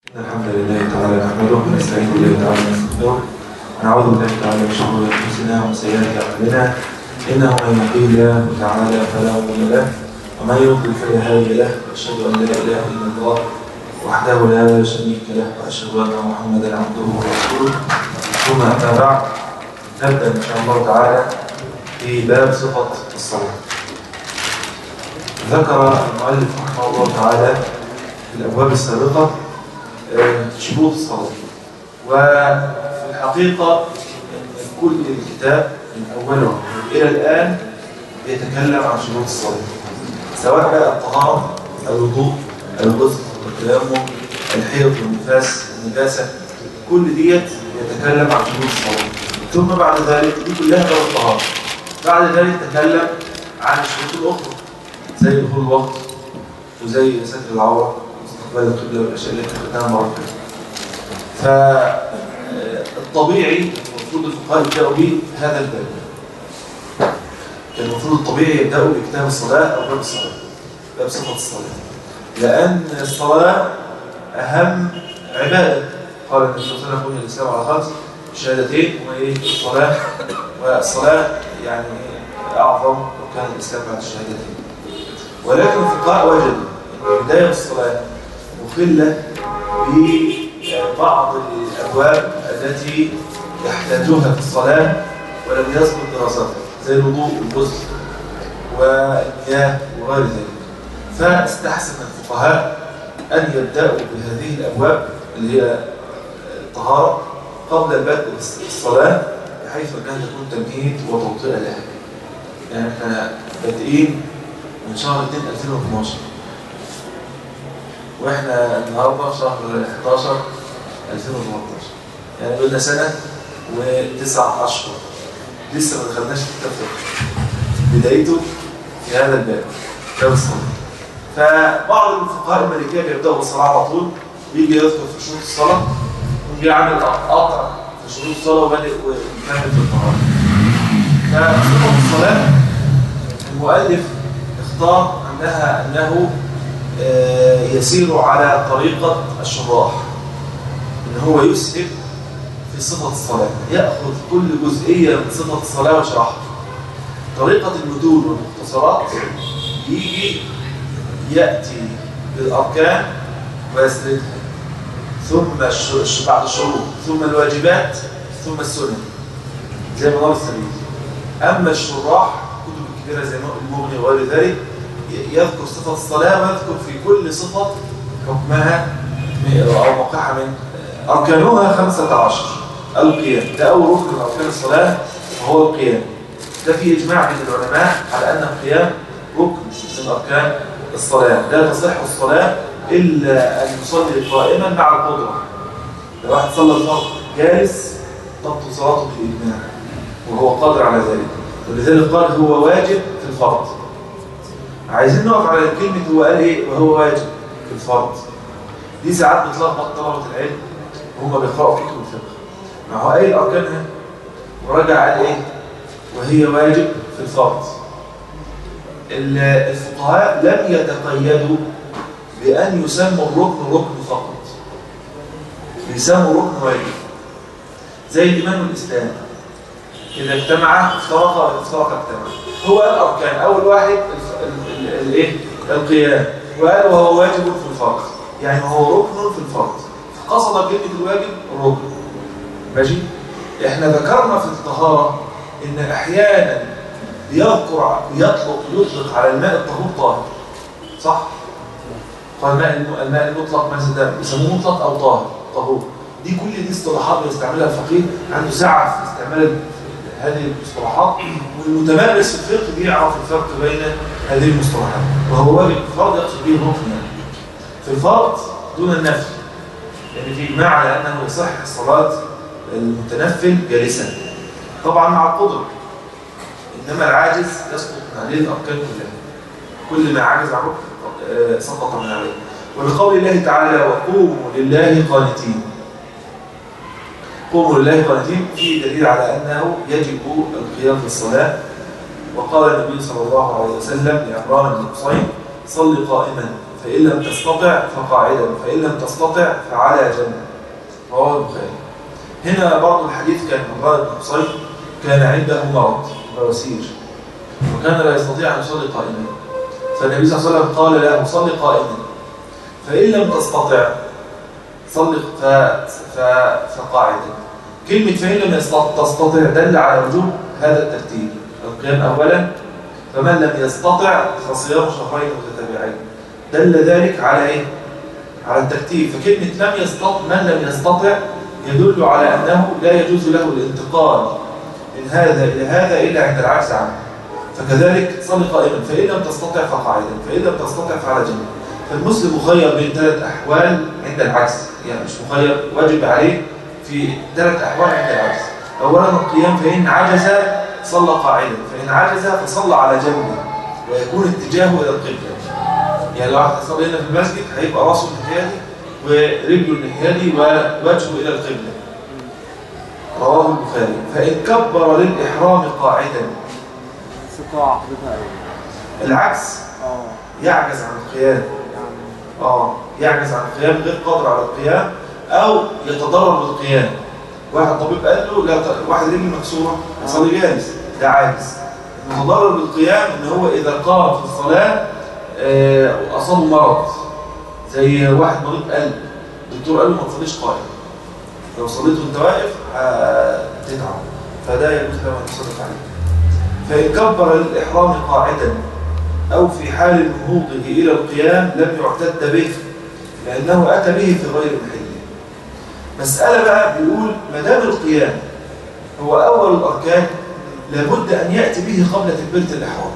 الحمد لله تعالى نحمده ونستعين بالله تعالى ونستغفره ونعوذ بالله تعالى من شرور انفسنا ومن سيئات اعمالنا انه من يهديه الله تعالى فلا مضل له ومن يضلل فلا هادي له واشهد ان لا اله الا الله وحده لا شريك له واشهد ان محمدا عبده ورسوله ثم اما بعد نبدا ان شاء الله تعالى في باب صفه الصلاه ذكر المؤلف رحمه الله تعالى في الابواب السابقه شروط الصلاة وفي الحقيقة كل الكتاب من أوله إلى الآن يتكلم عن شروط الصلاة سواء بقى الطهارة الوضوء الغسل التيمم الحيض والنفاس النجاسة كل ديت يتكلم عن شروط الصلاة ثم بعد ذلك دي كلها بقى الطهارة بعد ذلك تكلم عن الشروط الأخرى زي دخول الوقت وزي ستر العورة استقبال القبلة والأشياء اللي اتخذناها مرة فالطبيعي المفروض الفقهاء يبدأوا به هذا الباب كان المفروض الطبيعي يبدأوا بكتاب الصلاة أو باب الصلاة باب صفة الصلاة لأن الصلاة أهم عبادة قال النبي صلى الله عليه وسلم بني الإسلام على خمس شهادتين وإيه الصلاة والصلاة يعني أعظم وكان الإسلام بعد الشهادتين ولكن الفقهاء وجدوا بداية الصلاة مخلة ببعض الأبواب التي يحتاجوها في الصلاة ولم يسبق دراستها زي الوضوء والغسل والمياه وغير ذلك فاستحسن الفقهاء أن يبدأوا بهذه الأبواب اللي هي الطهارة قبل البدء بالصلاة بحيث أنها تكون تمهيد وتوطئة لها يعني احنا بادئين من شهر 2 2012 واحنا النهارده شهر 11 2018 يعني قلنا سنه وتسع اشهر لسه ما دخلناش في الكتاب بدايته في هذا الباب باب الصلاه فبعض الفقهاء المالكيه بيبداوا بالصلاه على طول بيجي يذكر في شروط الصلاه ويجي يعمل قطع في شروط الصلاه وبادئ ويكمل في الطهاره فصفه الصلاه المؤلف اختار انها انه يسير على طريقة الشراح إن هو يسهب في صفة الصلاة يأخذ كل جزئية من صفة الصلاة ويشرحها طريقة المتون والمختصرات يجي يأتي بالأركان ويسردها ثم بعد الشروط ثم الواجبات ثم السنن زي منار السبيل أما الشراح كتب الكبيرة زي المغني وغير ذلك يذكر صفة الصلاة ويذكر في كل صفة حكمها أو موقعها من أركانها خمسة عشر القيام ده أول ركن من أركان الصلاة وهو القيام ده في إجماع بين العلماء على أن القيام ركن من أركان الصلاة لا تصح الصلاة إلا أن يصلي قائما مع القدرة لو واحد صلى الفرض جالس تبطل صلاته بالإجماع وهو قادر على ذلك ولذلك قال هو واجب في الفرض عايزين نقف على كلمة هو قال ايه وهو واجب في الفرض دي ساعات بتلخبط طلبة العلم وهم بيقرأوا فقه الفقه ما هو قايل أركانها ورجع قال ايه وهي واجب في الفرض الفقهاء لم يتقيدوا بأن يسموا الركن ركن فقط بيسموا ركن واجب زي الإيمان والإسلام إذا اجتمع افترق وإذا افترق اجتمع هو الأركان أول واحد الايه القيام وقال وهو واجب في الفرض يعني هو ركن في الفرض فقصد كلمه الواجب الركن ماشي احنا ذكرنا في الطهاره ان احيانا بيذكر يطلق يطلق على الماء الطهور طاهر صح قال الماء الماء المطلق مثلا ده بيسموه مطلق او طاهر طهور دي كل دي اصطلاحات بيستعملها الفقيه عنده سعه في استعمال هذه المصطلحات والمتمرس في الفقه بيعرف الفرق بين هذه المصطلحات وهو واجب الفرض يقصد به الركن يعني في الفرض دون النفل يعني في اجماع على انه يصح الصلاه المتنفل جالسا طبعا مع القدره انما العاجز يسقط من عليه الاركان كلها كل ما عجز عن ركن سقط من عليه ولقول الله تعالى وقوموا لله قانتين قوموا لله قانتين فيه دليل على أنه يجب القيام في الصلاة وقال النبي صلى الله عليه وسلم لعمران بن حصين صل قائما فإن لم تستطع فقاعدا فإن لم تستطع فعلى جنب رواه البخاري هنا برضو الحديث كان عمران بن حصين كان عنده مرض بواسير وكان لا يستطيع أن يصلي قائما فالنبي صلى الله عليه وسلم قال له صلي قائما فإن لم تستطع صلي ف... ف... فقاعدا كلمة فإن لم تستطع دل على وجوب هذا الترتيب القيام أولا فمن لم يستطع فصيام شهرين متتابعين دل ذلك على إيه؟ على الترتيب فكلمة لم يستطع من لم يستطع يدل على أنه لا يجوز له الانتقال من هذا إلى هذا إلا عند العجز عنه فكذلك صلي قائما فإن لم تستطع فقاعدا فإن لم تستطع فعلى جنب فالمسلم مخير بين ثلاث أحوال عند العجز يعني مش مخير واجب عليه في ثلاث أحوال عند العجز أولا القيام فإن عجز صلى قاعدا فإن عجز فصلى على جنبه ويكون اتجاهه إلى القبلة يعني لو واحد صلى هنا في المسجد هيبقى راسه الناحية ورجله الناحية ووجهه إلى القبلة رواه البخاري فإن كبر للإحرام قاعدا استطاع بها العكس اه يعجز عن القيام يعني اه يعجز عن القيام غير قادر على القيام او يتضرر بالقيام واحد طبيب قال له لا ت- واحد رجل مكسوره يصلي جالس ده عاجز المتضرر بالقيام ان هو اذا قام في الصلاه آه، اصابه مرض زي واحد مريض قلب الدكتور قال له ما تصليش قائم لو صليت وانت واقف هتتعب فده يجوز له ان يصلي عليه فان كبر للاحرام قاعدا أو في حال نهوضه إلى القيام لم يعتد به لأنه أتى به في غير محله مسألة بقى بيقول ما دام القيام هو أول الأركان لابد أن يأتي به قبل تكبيرة الإحرام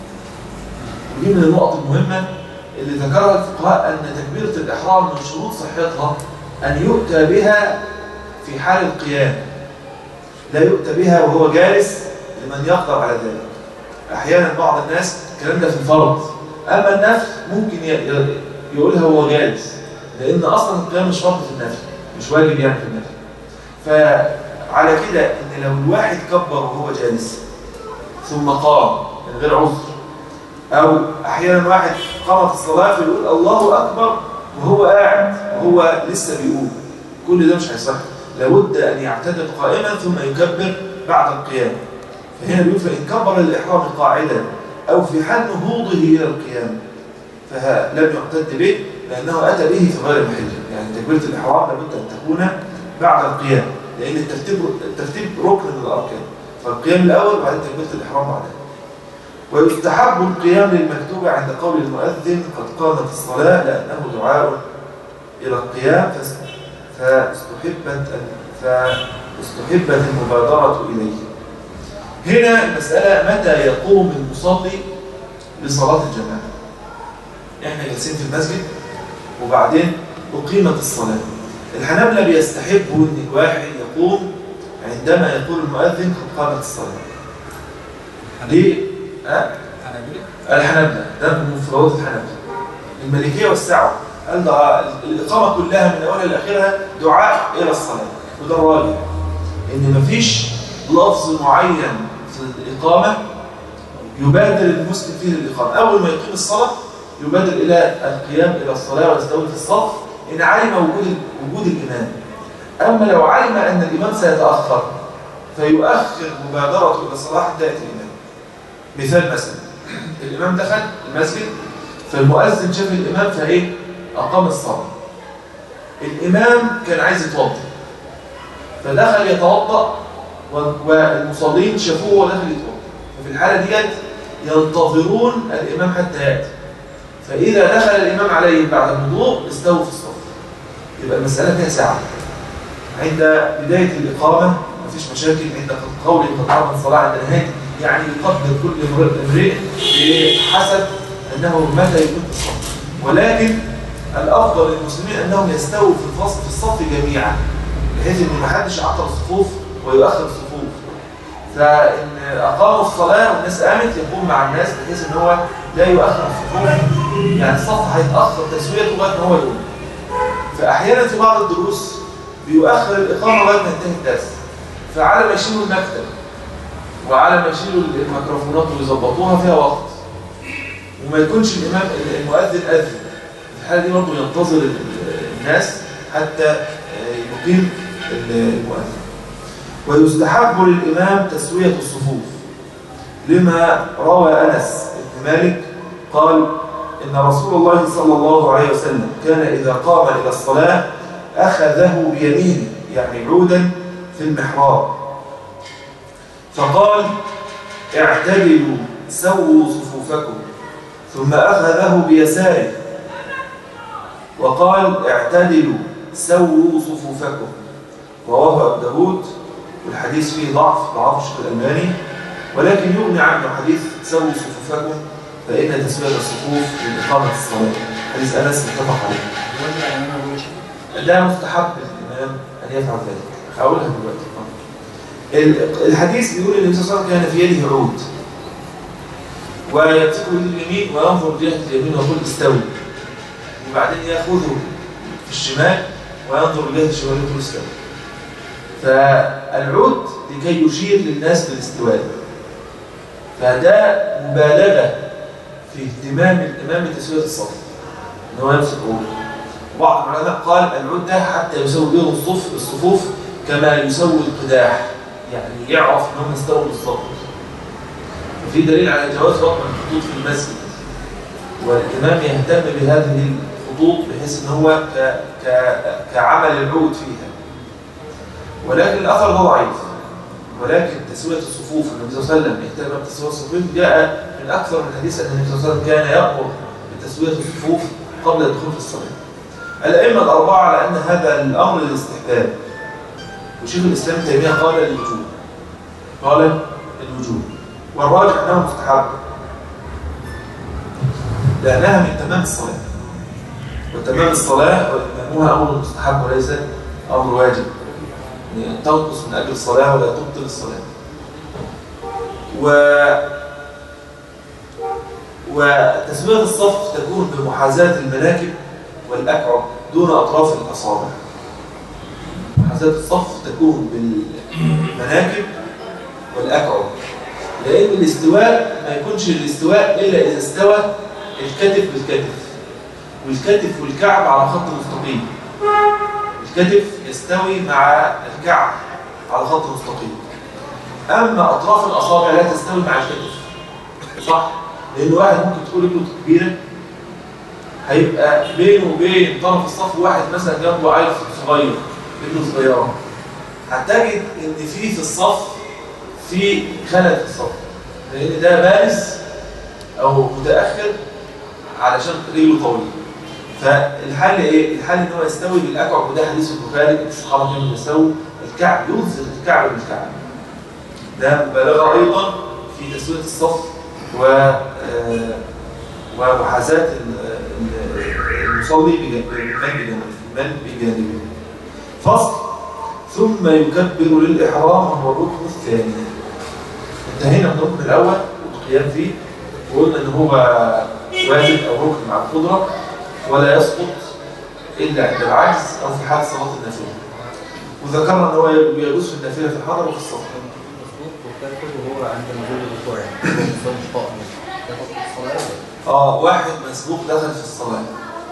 ودي من النقط المهمة اللي ذكرها الفقهاء أن تكبيرة الإحرام من شروط صحتها أن يؤتى بها في حال القيام لا يؤتى بها وهو جالس لمن يقدر على ذلك احيانا بعض الناس الكلام ده في الفرض اما النفل ممكن ي- ي- يقولها وهو جالس لان اصلا القيام مش فرض في النفل مش واجب يعني في النفل فعلى كده ان لو الواحد كبر وهو جالس ثم قام من غير عذر او احيانا واحد قامت الصلاه فيقول الله اكبر وهو قاعد وهو لسه بيقول كل ده مش هيصح لابد ان يعتدل قائما ثم يكبر بعد القيام فهنا بيقول فإن كبر الإحرام قاعدا أو في حال نهوضه إلى القيام فلم يعتد به لأنه أتى به في غير محله يعني تكبيرة الإحرام لابد أن تكون بعد القيام لأن الترتيب الترتيب ركن من الأركان فالقيام الأول وبعدين تكبيرة الإحرام بعدها ويستحب القيام للمكتوبة عند قول المؤذن قد قامت الصلاة لأنه دعاء إلى القيام فاس- فاستحبت فاستحبت المبادرة إليه هنا المسألة متى يقوم المصلي لصلاة الجماعة احنا جالسين في المسجد وبعدين أقيمت الصلاة الحنابلة بيستحبوا ان الواحد يقوم عندما يقول المؤذن قد قامت الصلاة ليه؟ أه؟ الحنابلة ده من مفردات الحنابلة المالكية والسعوة قال ده الإقامة كلها من أولها لآخرها دعاء إلى الصلاة وده الراجح إن مفيش لفظ معين في الإقامة يبادر المسلم فيه للإقامة أول ما يقيم الصلاة يبادر إلى القيام إلى الصلاة ويستوي في الصف إن علم وجود وجود الإمام أما لو علم أن الإمام سيتأخر فيؤخر مبادرته إلى الصلاة حتى يأتي الإمام مثال مثلا الإمام دخل المسجد فالمؤذن شاف الإمام فإيه أقام الصلاة الإمام كان عايز يتوضأ فدخل يتوضأ و- والمصلين شافوه وهو داخل يتوضأ ففي الحالة ديت ينتظرون الإمام حتى يأتي فإذا دخل الإمام عليهم بعد الوضوء استووا في الصف يبقى المسألة فيها ساعة عند بداية الإقامة مفيش مشاكل عند قول قد قامت الصلاة عند نهاية يعني يقدر كل امرئ امرئ بحسب أنه متى يكون في الصف ولكن الأفضل للمسلمين أنهم يستووا في الفصل في الصف جميعا بحيث أن ما حدش يعطل الصفوف ويؤخر الصفوف فإن أقاموا الصلاة والناس قامت يقوم مع الناس بحيث أن هو لا يؤخر الصفوف يعني الصف هيتأخر تسويته لغاية ما هو يقوم فأحيانا في بعض الدروس بيؤخر الإقامة لغاية ما ينتهي الدرس فعلى ما يشيلوا المكتب وعلى ما يشيلوا الميكروفونات ويظبطوها فيها وقت وما يكونش الإمام المؤذن أذن الحالة دي برضه ينتظر ال- الناس حتى آه، يقيم ال- المؤذن ويستحب للإمام تسوية الصفوف لما روى أنس بن مالك قال إن رسول الله صلى الله عليه وسلم كان إذا قام إلى الصلاة أخذه بيمينه يعني عودا في المحراب فقال اعتدلوا سووا صفوفكم ثم أخذه بيساره وقال اعتدلوا سووا صفوفكم رواه أبو داود والحديث فيه ضعف ضعف الشيخ الألباني ولكن يغني عنه حديث سووا صفوفكم فإن تسوية الصفوف من إقامة الصلاة حديث أنس متفق عليه وزع الإمام أبو يوسف ده مستحب للإمام أن يفعل ذلك هقولها دلوقتي ال- الحديث بيقول ان النبي صلى الله عليه وسلم كان في يده عود ويمسكه بيد اليمين وينظر جهة اليمين ويقول استوي وبعدين ياخذه في الشمال وينظر جهة الشمال ويقول استوي فالعود لكي يشير للناس بالاستواء فده مبالغة في اهتمام الإمام بتسوية الصف ان هو يمسك عود بعض العلماء قال العود ده حتى يسوي بين الصف الصفوف كما يسوي القداح يعني يعرف ان هم استووا بالظبط وفي دليل على جواز رقم الخطوط في المسجد والامام يهتم بهذه الخطوط بحيث ان هو ك... ك... كعمل العود فيها ولكن الاثر ده ضعيف ولكن تسويه الصفوف النبي صلى الله عليه وسلم يهتم بتسويه الصفوف جاء من اكثر من حديث ان النبي صلى الله عليه وسلم كان يامر بتسويه الصفوف قبل الدخول في الصلاه الائمه الاربعه على ان هذا الامر للاستحباب وشيخ الإسلام ابن تيمية قال الوجوب قال الوجوب والراجح أنه مستحب لأنها من تمام الصلاة وتمام الصلاة وإتمامها أمر مستحب وليس أمر واجب يعني تنقص من أجل الصلاة ولا تبطل الصلاة و وتسوية الصف تكون بمحاذاة المناكب والأكعب دون أطراف الأصابع محاذاة الصف تكون بالمناكب والأكعب لأن الاستواء ما يكونش الاستواء إلا إذا استوى الكتف بالكتف والكتف والكعب على خط مستقيم الكتف يستوي مع الكعب على خط مستقيم أما أطراف الأصابع لا تستوي مع الكتف صح؟ لأن واحد ممكن تكون رجله كبيرة هيبقى بينه وبين طرف الصف واحد مثلا جنبه عيل صغير رجله صغيرة هتجد ان في في الصف في خلل في الصف لان ده بارز او متاخر علشان رجله طويل فالحل ايه الحل ان هو يستوي بالاكعب وده حديث البخاري الصحابه كانوا يستووا الكعب يلزق الكعب بالكعب ده مبالغه ايضا في تسويه الصف و آه، ومحاذاه ال- ال- المصلي بجانب بجانب بجانبه فصل ثم يكبر للإحرام وهو الركن الثاني انتهينا من الركن الأول والقيام فيه وقلنا إن هو واجب أو ركن مع القدرة ولا يسقط إلا عند العجز أو في حال صلاة النافلة وذكرنا إن هو يجوز في النافلة في الحضر وفي السفر مظبوط وكان كله هو عند نزول الركوع يعني هو مش قائم ياخد الصلاة ولا آه واحد مسبوق دخل في الصلاة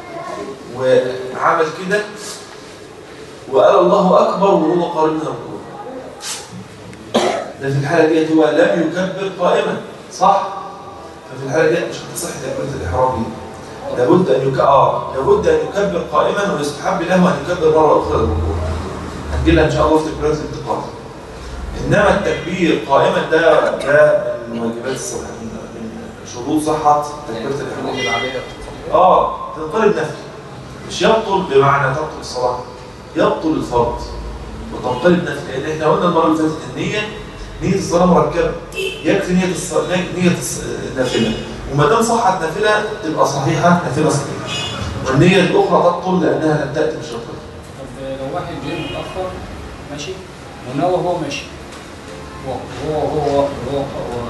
وعمل كده وقال الله أكبر وهو قارب من الركوع ده في الحالة ديت هو لم يكبر قائما صح؟ ففي الحالة ديت مش هتصح تكبيرة الإحرام دي لابد أن يك... آه لابد أن يكبر قائما ويستحب له أن يكبر مرة أخرى الركوع هنجيلها إن شاء الله في تكبيرات الانتقال إنما التكبير قائما ده ده من واجبات الصلاة من من شروط صحة تكبيرة الإحرام اللي بعدها اه تنقلب نفل مش يبطل بمعنى تبطل الصلاة يبطل الفرض وتنقلب نفل لان احنا قلنا المرة اللي فاتت النية نية الصلاة مركبة يكفي نية الصلاة نية الص- النافلة وما دام صحت نافلة تبقى صحيحة نافلة صحيحة والنية الأخرى تبطل لأنها لم تأتي بشرطها طب لو واحد جاي متأخر ماشي ونوى وهو ماشي هو هو هو هو هو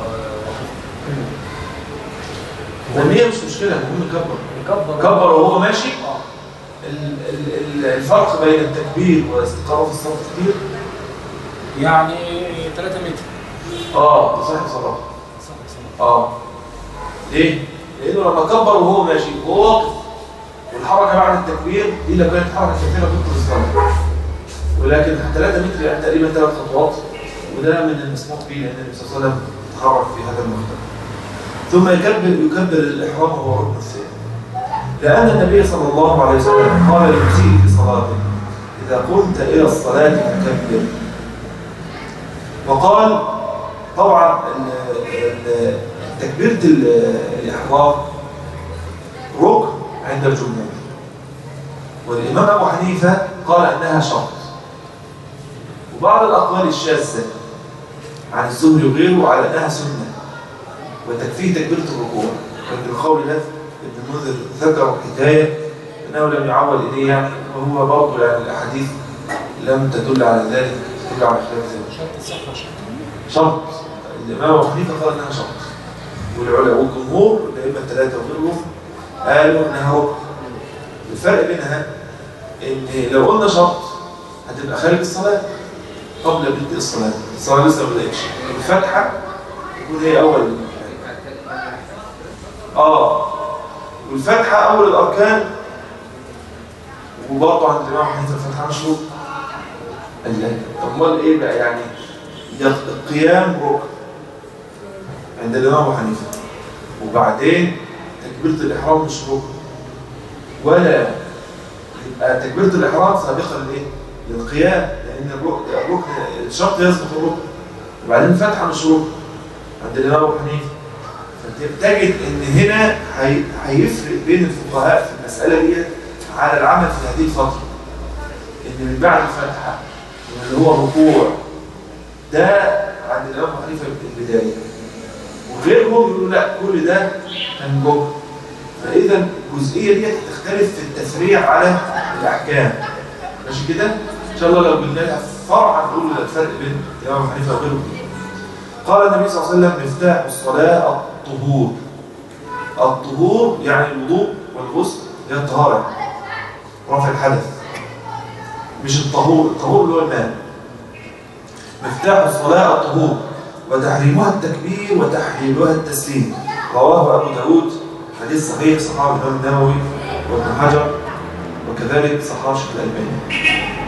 والنية مش مشكلة المهم يكبر يكبر كبر وهو ماشي اه ال- ال- ال- الفرق بين التكبير والاستقامة في الصف كتير يعني 3 متر اه تصحيح صلاة صح صح اه ليه؟ لانه لما كبر وهو ماشي وهو واقف والحركة بعد التكبير دي لو كانت حركة كثيرة تدخل الصلاة ولكن 3 متر يعني تقريبا ثلاث خطوات وده من المسموح به لأن النبي صلى الله عليه وسلم تحرك في هذا المقدار ثم يكبر يكبر الإحرام وهو الركن الثاني لأن النبي صلى الله عليه وسلم قال للمسيء في صلاته إذا قمت إلى الصلاة فكبر وقال طبعا ال- ال- تكبيرة ال- الإحرام ركن عند الجمهور والإمام أبو حنيفة قال أنها شرط وبعض الأقوال الشاذة عن الزهري وغيره على أنها سنة وتكفيه تكبيرة الركوع وابن الخول ده ابن المنذر ذكر حكاية أنه لم يعول إليه يعني وهو برضه يعني الأحاديث لم تدل على ذلك تدل على خلاف ذلك شرط الصحة شرط شرط الإمام أبو حنيفة قال إنها شرط والعلماء والجمهور الأئمة الثلاثة وغيرهم قالوا إنها ركن الفرق بينها إن لو قلنا شرط هتبقى خارج الصلاة قبل بدء الصلاة الصلاة لسه ما بدأتش الفاتحة تكون هي أول آه والفاتحة أول الأركان وبرضه عند الإمام حنيفة الفاتحة مش ركن قال لا أمال إيه بقى يعني القيام ركن عند الإمام أبو حنيفة وبعدين تكبيرة الإحرام مش ركن ولا يبقى تكبيرة الإحرام سابقة للإيه؟ للقيام لأن الركن الركن الشرط يسبق الركن وبعدين الفتحة مش ركن عند الإمام أبو حنيفة فتجد إن هنا هي- هيفرق بين الفقهاء في المسألة دي على العمل في هذه الفترة إن من بعد الفتحة اللي هو الركوع ده عند الإمام أبو حنيفة البداية وغيرهم يقولوا لا كل ده كان ركن فإذا الجزئية دي هتختلف في التفريع على الأحكام ماشي كده؟ إن شاء الله لو قلنا لها فرعا نقول الفرق بين الإمام أبو حنيفة وغيره قال النبي صلى الله عليه وسلم مفتاح الصلاة الطهور الطهور يعني الوضوء والغسل هي الطهارة رفع الحدث مش الطهور الطهور اللي هو الماء مفتاح الصلاة الطهور وتحريمها التكبير وتحليلها التسليم رواه أبو داود حديث صحيح صحابه الإمام النووي وابن حجر وكذلك صحابه الشيخ الألباني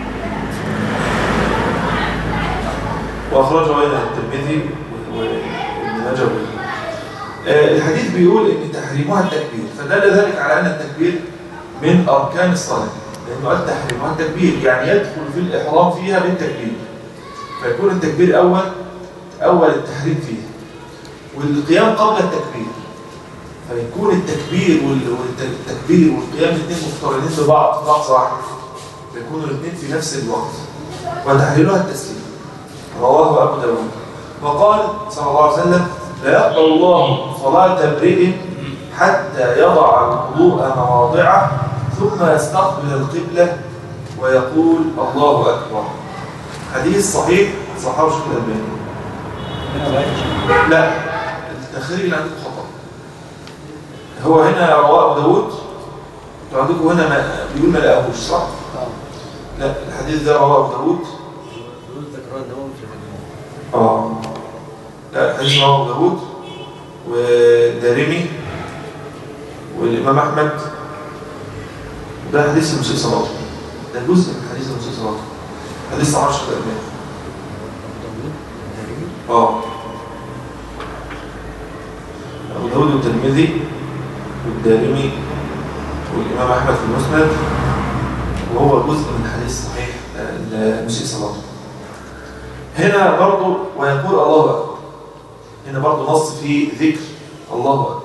وأخرجه أيضا الترمذي وابن ماجه وغيره. آه، الحديث بيقول ان تحريمها التكبير فدل ذلك على ان التكبير من اركان الصلاه لانه قال تحريمها التكبير يعني يدخل في الاحرام فيها بالتكبير فيكون التكبير اول اول التحريم فيها والقيام قبل التكبير فيكون التكبير وال- والتكبير والقيام الاثنين مقترنين ببعض في لحظه واحده فيكونوا الاثنين في نفس الوقت وتحليلها التسليم رواه ابو داود وقال صلى الله عليه وسلم لا يقبل الله صلاة امرئ حتى يضع الوضوء مواضعه ثم يستقبل القبلة ويقول الله أكبر حديث صحيح صحابه الشيخ الألباني هنا بقى يا شيخ. لا التخريج اللي عندكم خطأ هو هنا رواه أبو داود انتوا عندكم هنا ما بيقول ما لقاهوش صح؟ آه. لا الحديث ده رواه أبو داود دول تكرار ده هو مش المجموع اه لا حديث رواه أبو داود ودارمي والإمام أحمد ده حديث المسيء صلاته ده جزء من حديث المسيء صلاته حديث صحابة الشيخ الألباني داوود تقريبا اه أبو داود والترمذي والدارمي والإمام أحمد في المسند وهو جزء من حديث صحيح آه، المسيء صلاته هنا برضو ويقول الله أكبر هنا برضو نص في ذكر الله أكبر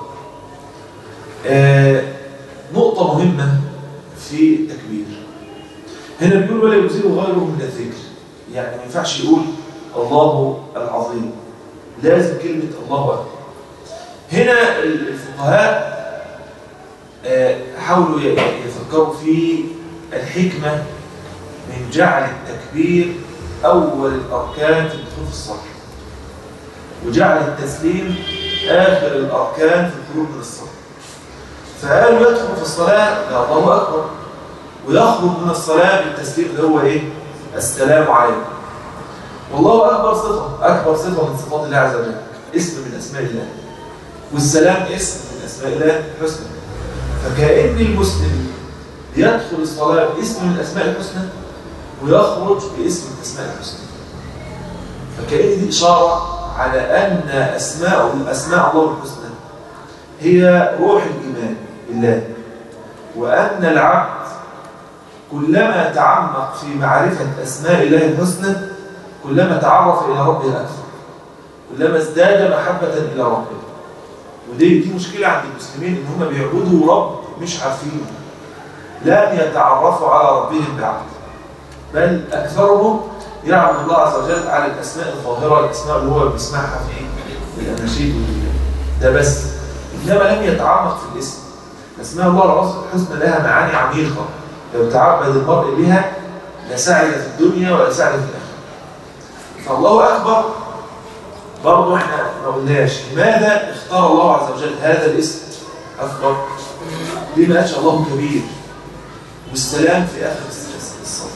آه نقطة مهمة في التكبير هنا بيقول ولا يزيل غيره من الذكر يعني ما ينفعش يقول الله العظيم لازم كلمة الله أكبر هنا الفقهاء آه، حاولوا ي- يفكروا في الحكمة من جعل التكبير أول الأركان في الدخول في الصلاة وجعل التسليم آخر الأركان في الخروج من الصلاة فقالوا يدخل في الصلاة يا الله أكبر ويخرج من الصلاة بالتسليم اللي هو إيه؟ السلام عليكم والله أكبر صفة أكبر صفة من صفات الله عز وجل اسم من أسماء الله والسلام اسم من أسماء الله الحسنى فكأن المسلم يدخل الصلاة باسم من الأسماء الحسنى ويخرج باسم من الأسماء الحسنى فكأن دي إشارة على أن أسماء أسماء الله الحسنى هي روح الإيمان بالله وأن العبد كلما تعمق في معرفة أسماء الله الحسنى كلما تعرف إلى ربه أكثر كلما ازداد محبة إلى ربه ودي دي مشكلة عند المسلمين إن هم بيعبدوا رب مش عارفينه لم يتعرفوا على ربهم بعد بل أكثرهم يعبد الله عز وجل على الأسماء الظاهرة الأسماء اللي هو بيسمعها في الأناشيد وال- ده بس إنما لم يتعمق في الاسم أسماء الله الحسنى لها معاني عميقة لو تعبد المرء بها لسعد في الدنيا ولا سعد في الآخرة فالله أكبر برضه احنا ما قلناش لماذا اختار الله عز وجل هذا الاسم أكبر ليه ما قالش الله كبير والسلام في آخر الس- الصلاة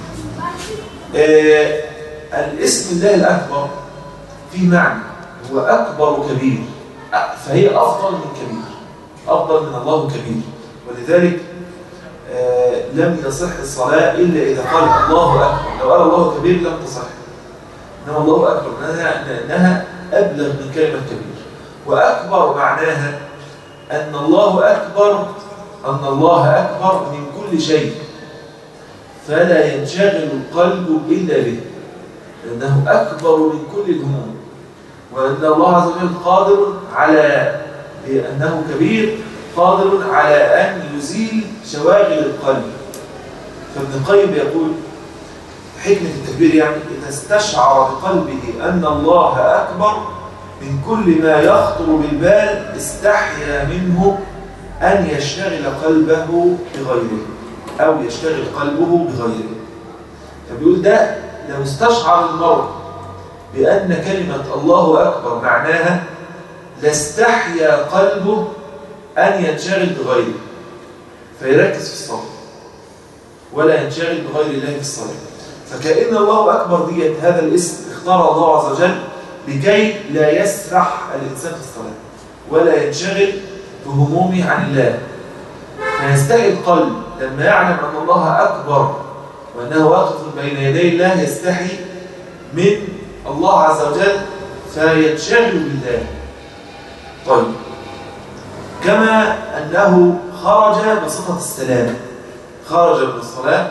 آه الاسم الله الأكبر فيه معنى هو أكبر كبير أ- فهي أفضل من كبير أفضل من الله كبير ولذلك آه لم يصح الصلاة إلا إذا قال الله أكبر لو قال الله كبير لم تصح إنما الله أكبر لأنها, لأنها أبلغ من كلمة كبير وأكبر معناها أن الله أكبر أن الله أكبر من كل شيء فلا ينشغل القلب إلا به لأنه أكبر من كل الهموم وأن الله عز وجل قادر على لأنه كبير قادر على أن يزيل شواغل القلب فابن القيم يقول حكمة التكبير يعني إذا استشعر بقلبه أن الله أكبر من كل ما يخطر بالبال استحيا منه أن يشتغل قلبه بغيره أو يشتغل قلبه بغيره فبيقول ده لو استشعر المرء بأن كلمة الله أكبر معناها لاستحيا قلبه أن ينشغل بغيره فيركز في الصلاة ولا ينشغل بغير الله في الصلاة فكأن الله أكبر ديت هذا الاسم اختار الله عز وجل لكي لا يسرح الإنسان في الصلاة ولا ينشغل بهمومه عن الله فيستحي القلب لما يعلم أن الله أكبر وأنه واقف بين يدي الله يستحي من الله عز وجل فينشغل بالله طيب كما أنه خرج بصفة السلام خرج من الصلاة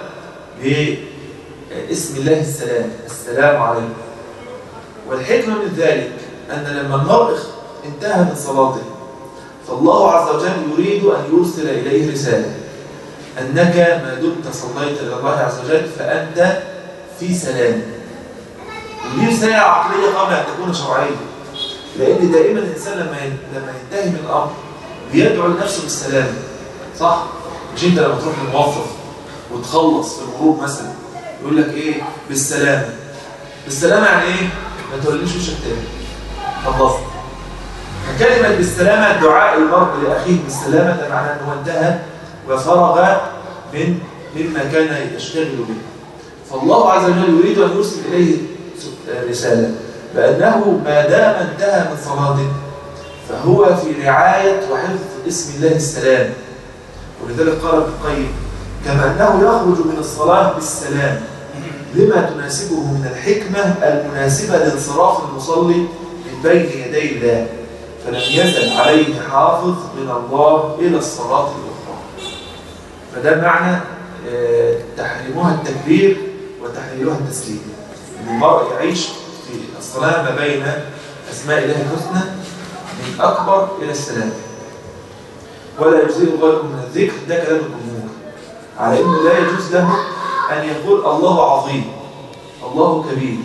باسم الله السلام السلام عليكم والحكمة من ذلك أن لما المرء انتهى من صلاته فالله عز وجل يريد أن يرسل إليه رسالة أنك ما دمت صليت إلى الله عز وجل فأنت في سلام ودي رسالة عقلية قبل أن تكون شرعية لأن دائما الإنسان لما لما ينتهي من الأمر بيدعو لنفسه بالسلام صح؟ مش أنت لما تروح للموظف وتخلص في الغروب مثلا يقول لك إيه بالسلامة بالسلامة يعني إيه؟ ما توليش وشك تاني خلصت فكلمة بالسلامة دعاء المرء لأخيه بالسلامة ده معناه أنه انتهى وفرغ من مما كان يشتغل به فالله عز وجل يريد أن يرسل إليه رسالة بأنه ما دام انتهى من صلاته فهو في رعاية وحفظ اسم الله السلام ولذلك قال ابن القيم كما أنه يخرج من الصلاة بالسلام لما تناسبه من الحكمة المناسبة لانصراف المصلي من بين يدي الله فلم يزل عليه حافظ من الله إلى الصلاة الأخرى فده معنى آه، تحريمها التكبير وتحليلها التسليم ان المرء يعيش في الصلاة ما بين أسماء الله الحسنى من أكبر إلى السلام ولا يجزئ غيره من الذكر ده كلام الجمهور على أنه لا يجوز له أن يقول الله عظيم الله كبير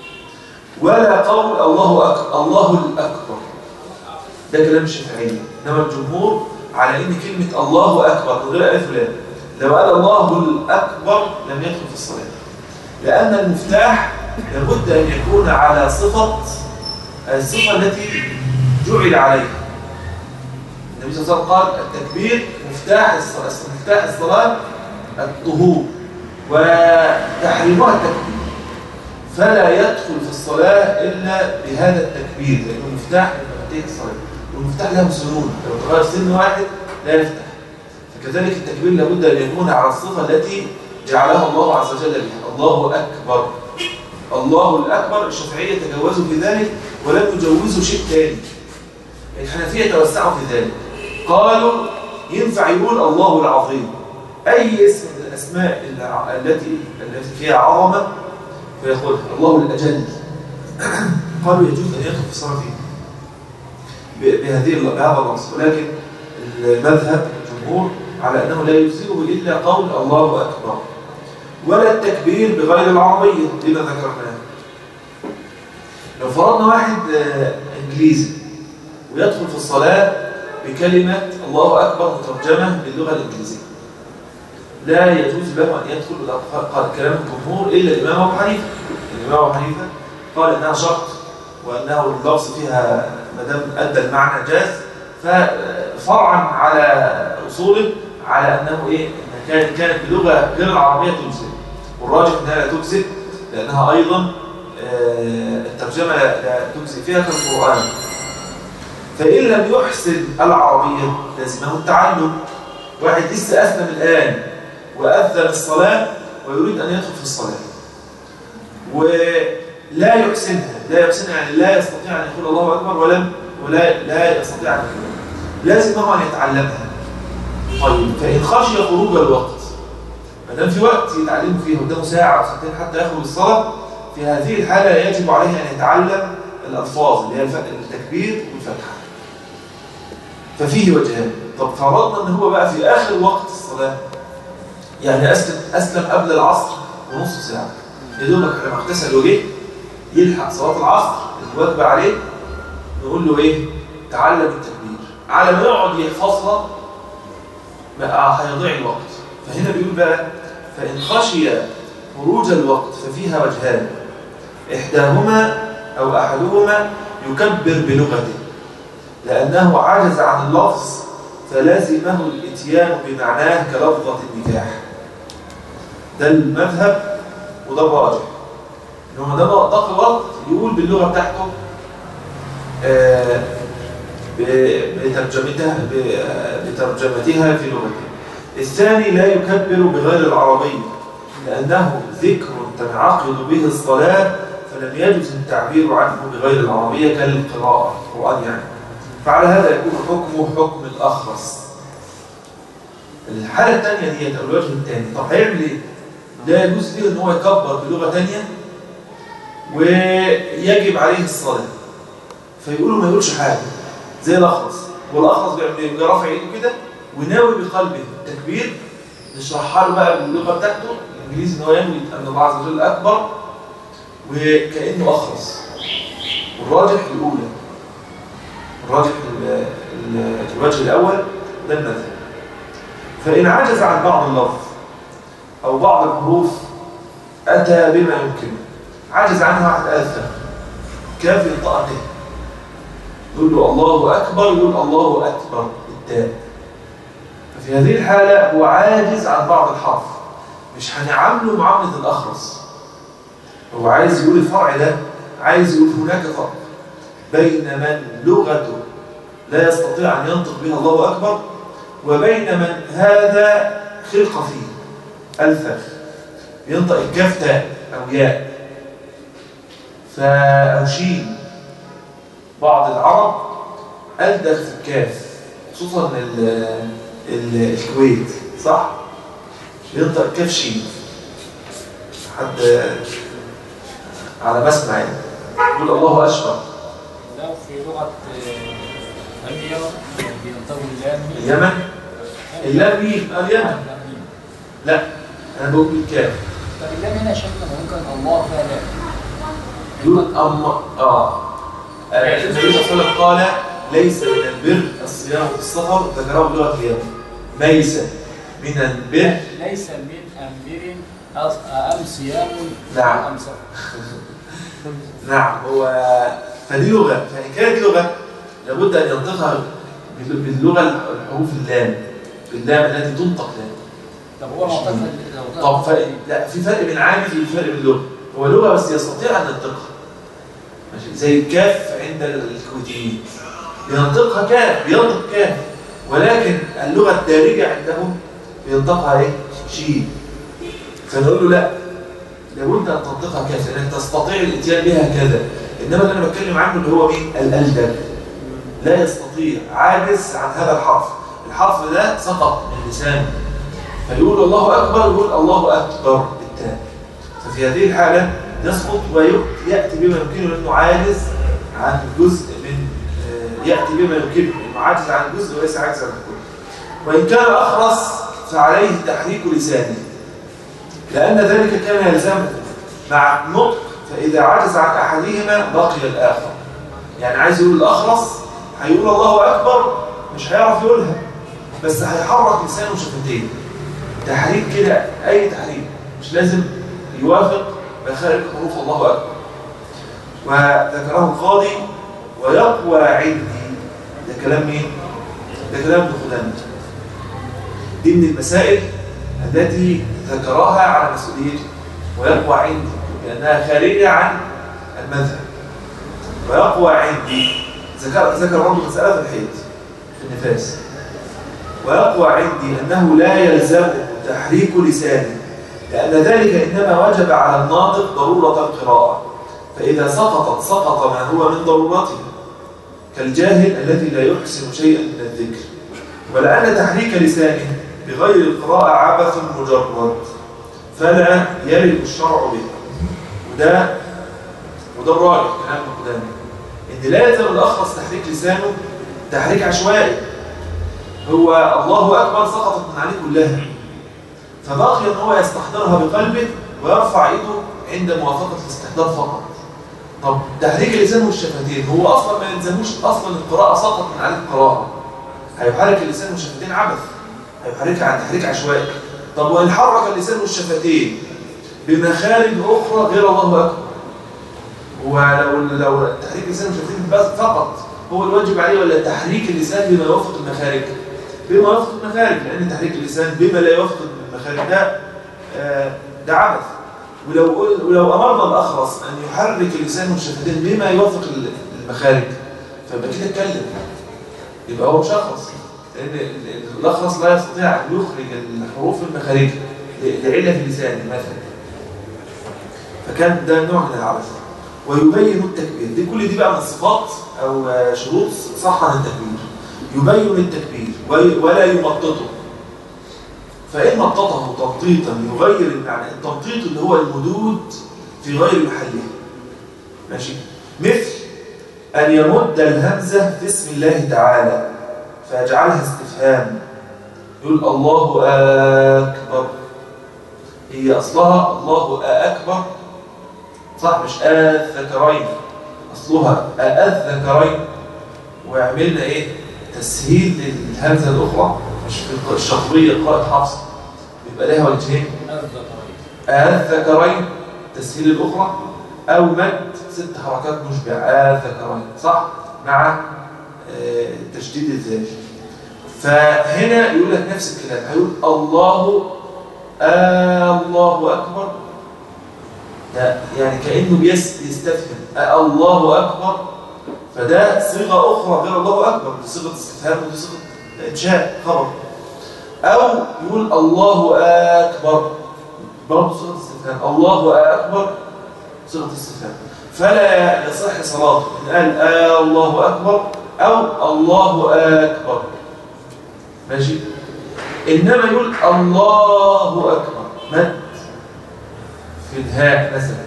ولا قول الله أكبر الله الأكبر ده كلام الشافعية إنما الجمهور على أن كلمة الله أكبر من غير ألف ولام لو قال الله الأكبر لم يدخل في الصلاة لأن المفتاح لابد أن يكون على صفة الصفة التي جعل عليها النبي صلى الله عليه وسلم قال التكبير مفتاح الصلاة مفتاح الصلاة الطهور وتحريمها التكبير فلا يدخل في الصلاة إلا بهذا التكبير لأنه مفتاح لمفاتيح الصلاة والمفتاح له سنون لو تغير سن واحد لا يفتح فكذلك التكبير لابد أن يكون على الصفة التي جعلها الله عز وجل بها الله أكبر الله الأكبر الشافعية تجوزوا في ذلك ولم يجوزوا شيء ثاني الحنفية توسعوا في ذلك قالوا ينفع يقول الله العظيم أي اسم من الأسماء الع- التي التي فيها عظمة فيقول الله الأجل قالوا يجوز أن يدخل في الصلاة فيه ب- بهذه الل- بهذا اللفظ ولكن المذهب الجمهور على أنه لا يجزئه إلا قول الله أكبر ولا التكبير بغير العربية لما ذكرناه لو فرضنا واحد آه، إنجليزي ويدخل في الصلاة بكلمة الله أكبر مترجمة باللغة الإنجليزية لا يجوز له أن يدخل بالأق- قال كلام الجمهور إلا الإمام أبو حنيفة الإمام أبو حنيفة قال إنها شرط وأنه اللفظ فيها ما دام أدى المعنى جاز ففرعا على أصوله على أنه إيه إن كان كانت بلغة غير العربية تجزئ والراجح أنها لا تجزئ لأنها أيضا آه، الترجمة لا لا تجزئ فيها كالقرآن فإن لم يحسن العربية لازمه التعلم واحد لسه أسلم الآن وأذن الصلاة ويريد أن يدخل في الصلاة ولا يحسنها لا يحسنها يعني لا يستطيع أن يقول الله أكبر ولم ولا لا يستطيع أن يقول لازمه أن يتعلمها طيب فإن خشي خروج الوقت ما دام في وقت يتعلم فيه قدامه ساعة أو ساعتين حتى يخرج الصلاة في هذه الحالة يجب عليه أن يتعلم الألفاظ اللي هي الف- التكبير والفتحة ففيه وجهان طب فرضنا ان هو بقى في اخر وقت الصلاه يعني اسلم اسلم قبل العصر بنص ساعه يا دوبك لما اغتسل وجه يلحق صلاه العصر الواجبه عليه نقول له ايه تعلم التكبير على ما يقعد يحفظها بقى هيضيع الوقت فهنا بيقول بقى فان خشي خروج الوقت ففيها وجهان احداهما او احدهما يكبر بلغته لأنه عجز عن اللفظ فلازمه الاتيان بمعناه كلفظة النكاح ده المذهب وده الراجح إن هو ده ضاق الوقت يقول باللغة بتاعته آه، ب- بترجمتها ب- بترجمتها في لغته الثاني لا يكبر بغير العربية لأنه ذكر تنعقد به الصلاة فلم يجوز التعبير عنه بغير العربية كالقراءة القرآن يعني فعلى هذا يكون حكمه حكم الأخرس الحالة الثانية دي أو الوجه الثاني طب هيعمل إيه؟ لا يجوز له إن هو يكبر بلغة ثانية ويجب عليه الصلاة فيقولوا ما يقولش حاجة زي الأخرس والأخرس بيعمل إيه؟ بيرفع إيده كده وناوي بقلبه التكبير نشرحها له بقى باللغة بتاعته الإنجليزي إن هو ينوي أن الله عز وجل أكبر وكأنه أخرس والراجح الأولى الراجح ال- ال- الوجه الأول ده المذهب فإن عجز عن بعض اللفظ أو بعض الحروف أتى بما يمكنه عجز عنها واحد آثر كيف ينطق به يقول له الله أكبر يقول الله أكبر بالتاء ففي هذه الحالة هو عاجز عن بعض الحرف مش هنعامله معاملة الأخرس هو عايز يقول الفرع ده عايز يقول هناك فرق بين من لغته لا يستطيع أن ينطق بها الله أكبر وبين من هذا خلق فيه ألفخ ينطق الكاف تاء أو ياء فا- أو شين بعض العرب ألدغ في الكاف خصوصا ال- ال- الكويت صح؟ ينطق الكاف شين حد على مسمع يعني يقول الله أشبر لو في لغة آه، اليمن بينطقوا اللام ميم. اليمن اللام ميم اليمن اللام ميم. لا انا بقول بالكاف طب اللام هنا شكله ممكن الله فيها لام يقول أما آه آه، النبي صلى الله عليه وسلم قال ليس من البر الصيام في السفر ذكره بلغة اليمن ليس من البر ليس من أمر أص- أم صيام نعم. أم صفر نعم هو فدي لغة فإن كانت لغة لابد أن ينطقها بال- باللغة الحروف اللام باللام التي تنطق لام طب هو معتقد لو طب فرق لا في فرق بين عامل وفي فرق بين لغة هو لغة بس يستطيع أن ينطقها ماشي زي الكاف عند الكويتيين ينطقها كاف بينطق كاف ولكن اللغة الدارجة عندهم بينطقها ايه؟ شين فنقول له لا لابد ان تنطقها كذا انك تستطيع الاتيان بها كذا انما اللي انا بتكلم عنه اللي هو مين؟ الالدب لا يستطيع عاجز عن هذا الحرف الحرف ده سقط من لسانه فيقول الله اكبر يقول الله اكبر بالتاء ففي هذه الحاله يسقط وياتي بما يمكنه لانه عاجز عن جزء من آه، ياتي بما يمكنه انه عاجز عن جزء وليس عاجز عن الكل وان كان اخرس فعليه تحريك لسانه لأن ذلك كان يلزمه مع النطق فإذا عجز عن أحدهما بقي الآخر يعني عايز يقول الأخرس هيقول الله أكبر مش هيعرف يقولها بس هيحرك لسانه وشفتيه تحريك كده أي تحريك مش لازم يوافق مخارج حروف الله أكبر وذكره القاضي ويقوى عندي ده كلام مين؟ ده كلام ابن خدامه دي من المسائل التي ذكرها على مسؤوليته ويقوى عندي لأنها خارجة عن المذهب ويقوى عندي ذكر ذكر برضه مسألة في الحيض في النفاس ويقوى عندي أنه لا يلزم تحريك لسانه لأن ذلك إنما وجب على الناطق ضرورة القراءة فإذا سقطت سقط ما هو من ضرورته كالجاهل الذي لا يحسن شيئا من الذكر ولأن تحريك لسانه بغير القراءة عبث مجرد فلا يرد الشرع به وده وده الراجح كلام قدامي ان لا يلزم الاخرس تحريك لسانه تحريك عشوائي هو الله اكبر سقطت من عليه كلها فبقي ان هو يستحضرها بقلبه ويرفع ايده عند موافقه الاستحضار فقط طب تحريك اللسان والشفتين هو اصلا ما يلزموش اصلا القراءه سقط من عليه القراءه هيحرك اللسان والشفتين عبث هيحركها عن تحريك عشوائي طب وإن حرك اللسان والشفتين بمخارج أخرى غير الله أكبر ولو لو تحريك اللسان والشفتين بس فقط هو الواجب عليه ولا تحريك اللسان بما يوافق المخارج بما يوافق المخارج لأن تحريك اللسان بما لا يوافق المخارج ده آه، ده عبث ولو قل- ولو أمرنا الأخرس أن يحرك اللسان والشفتين بما يوافق المخارج فيبقى كده اتكلم يبقى هو مش أخرس لأن ال- ال- الأخرس لا يستطيع أن يخرج الحروف المخارج ل- لعلة اللسان مثلا فكان ده نوع من العبث ويبين التكبير دي كل دي بقى من الصفات أو آه، شروط صحة التكبير يبين التكبير وي- ولا يمططه فإن مططه تمطيطا يغير المعنى التمطيط اللي هو المدود في غير محله ماشي مثل أن يمد الهمزة في اسم الله تعالى فيجعلها استفهام يقول الله أكبر هي أصلها الله أكبر صح مش الذكرين أصلها الذكرين وعملنا إيه تسهيل للهمزة الأخرى مش في الشطبية قراءة حفص بيبقى لها وجهين الذكرين تسهيل الأخرى أو مد ست حركات مشبع الذكرين صح مع آه، تشديد الذال فهنا يقول لك نفس الكلام هيقول الله آه الله أكبر ده يعني كأنه بيس يستفهم آه الله أكبر فده صيغة أخرى غير الله أكبر دي صيغة استفهام ودي صيغة إنشاء خبر أو يقول الله أكبر برضه صيغة استفهام الله أكبر صيغة استفهام فلا يصح صلاته إن قال آه الله أكبر أو الله أكبر ماشي إنما يقول الله أكبر مد في الهاء مثلا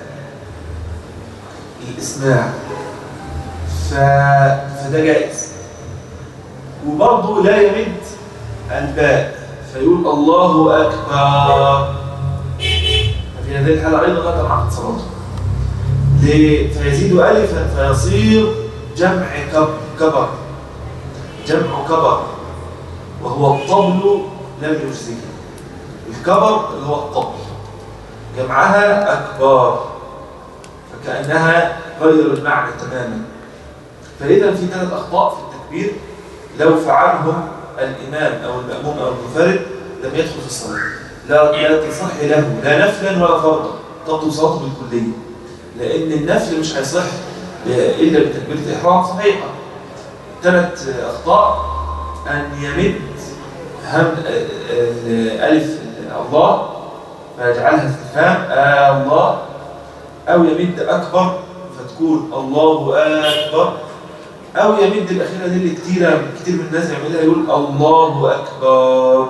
الإسماع ف... فده جائز وبرضه لا يمد الباء فيقول الله أكبر ففي هذه الحالة أيضا لا تنعقد صلاته ليه؟ فيزيد ألفا فيصير جمع كب... كبر جمع كبر وهو الطبل لم يجزيه الكبر اللي هو الطبل جمعها أكبار فكأنها غير المعنى تماما فإذا في ثلاث أخطاء في التكبير لو فعلهم الإمام أو المأموم أو المنفرد لم يدخل في الصلاة لا, لا تصح له لا نفلا ولا فرضا تبطل صلاته بالكلية لأن النفل مش هيصح إلا بتكبيرة إحرام صحيحة ثلاث أخطاء أن يمد هم آه، آه، ألف الله فيجعلها استفهام آه الله أو يمد أكبر فتكون الله أكبر أو يمد الأخيرة دي اللي كتير كتير من الناس يعملها يقول الله أكبر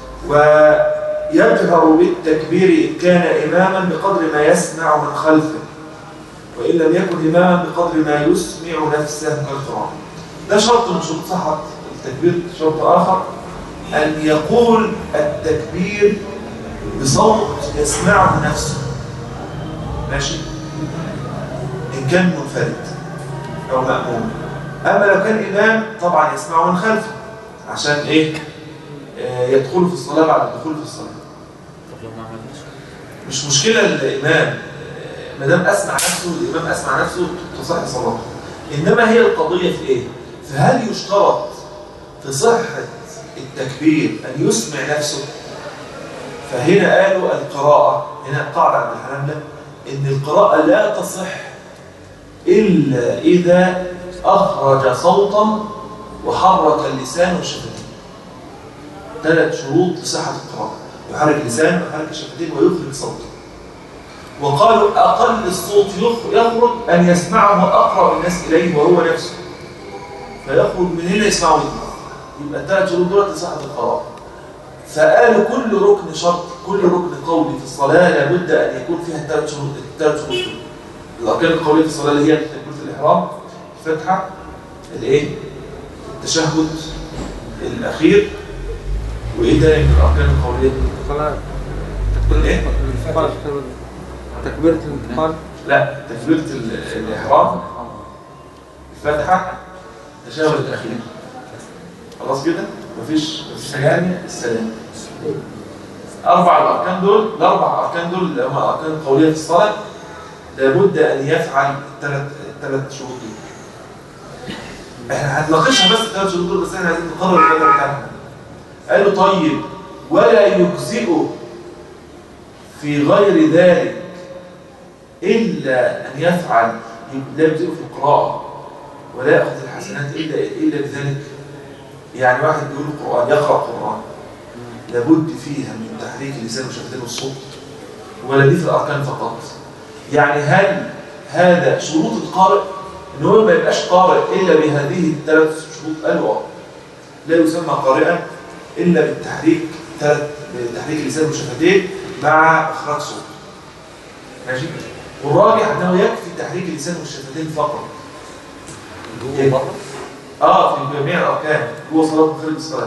ويجهر بالتكبير إن كان إماما بقدر ما يسمع من خلفه وإن لم يكن إماما بقدر ما يسمع نفسه كالقرآن ده شرط من شروط صحة التكبير شرط آخر أن يقول التكبير بصوت يسمعه نفسه ماشي إن كان منفرد أو مأموم أما لو كان إمام طبعا يسمعه من خلفه عشان إيه آه، يدخل في الصلاة بعد الدخول في الصلاة طب لو ما عملناش مش مشكلة الإمام آه، ما دام أسمع نفسه الإمام أسمع نفسه تصح صلاته إنما هي القضية في إيه؟ فهل يشترط في صحة التكبير أن يسمع نفسه؟ فهنا قالوا القراءة هنا قاعدة عند الحنابلة إن القراءة لا تصح إلا إذا أخرج صوتا وحرك اللسان والشفتين ثلاث شروط لصحة القراءة يحرك اللسان ويحرك الشفتين ويخرج صوتا وقالوا أقل الصوت يخ- يخرج أن يسمعه أقرب الناس إليه وهو نفسه فيخرج من هنا يسمعه منه يبقى الثلاث شروط دول لصحة القراءة فقالوا كل ركن شرط كل ركن قولي في الصلاة لابد أن يكون فيها الثلاث شروط الثلاث شروط دول. الأركان القولية في الصلاة اللي هي تكبيرة الإحرام الفتحة الإيه؟ التشهد الأخير وإيه تاني من الأركان القولية؟ صلاة إيه؟ الانتقال تكبيرة الانتقال لا تكبيرة ال- الإحرام الفتحة التشهد الأخير خلاص كده؟ مفيش مفيش حاجة تانية السلام أربع الأركان دول الأربع أركان دول اللي هم الأركان القولية في الصلاة لابد أن يفعل الثلاث الثلاث شروط دول احنا هنناقشها بس الثلاث شروط دول بس احنا عايزين نقرر الكلام بتاعنا قالوا طيب ولا يجزئه في غير ذلك إلا أن يفعل لا يجزئه في القراءة ولا يأخذ الحسنات إلا إلا بذلك يعني واحد بيقول القرآن يقرأ القرآن لابد فيها من تحريك اللسان وشفتين والصوت ولا دي في الأركان فقط يعني هل هذا شروط القارئ ان هو ما يبقاش قارئ إلا بهذه الثلاث شروط قالوا آه. لا يسمى قارئا إلا بالتحريك ثلاث بتحريك اللسان والشفتين مع إخراج صوت ماشي والراجح أنه يكفي تحريك اللسان والشفتين فقط جوه بره اه في جميع الاركان جوه صلاه وخارج الصلاه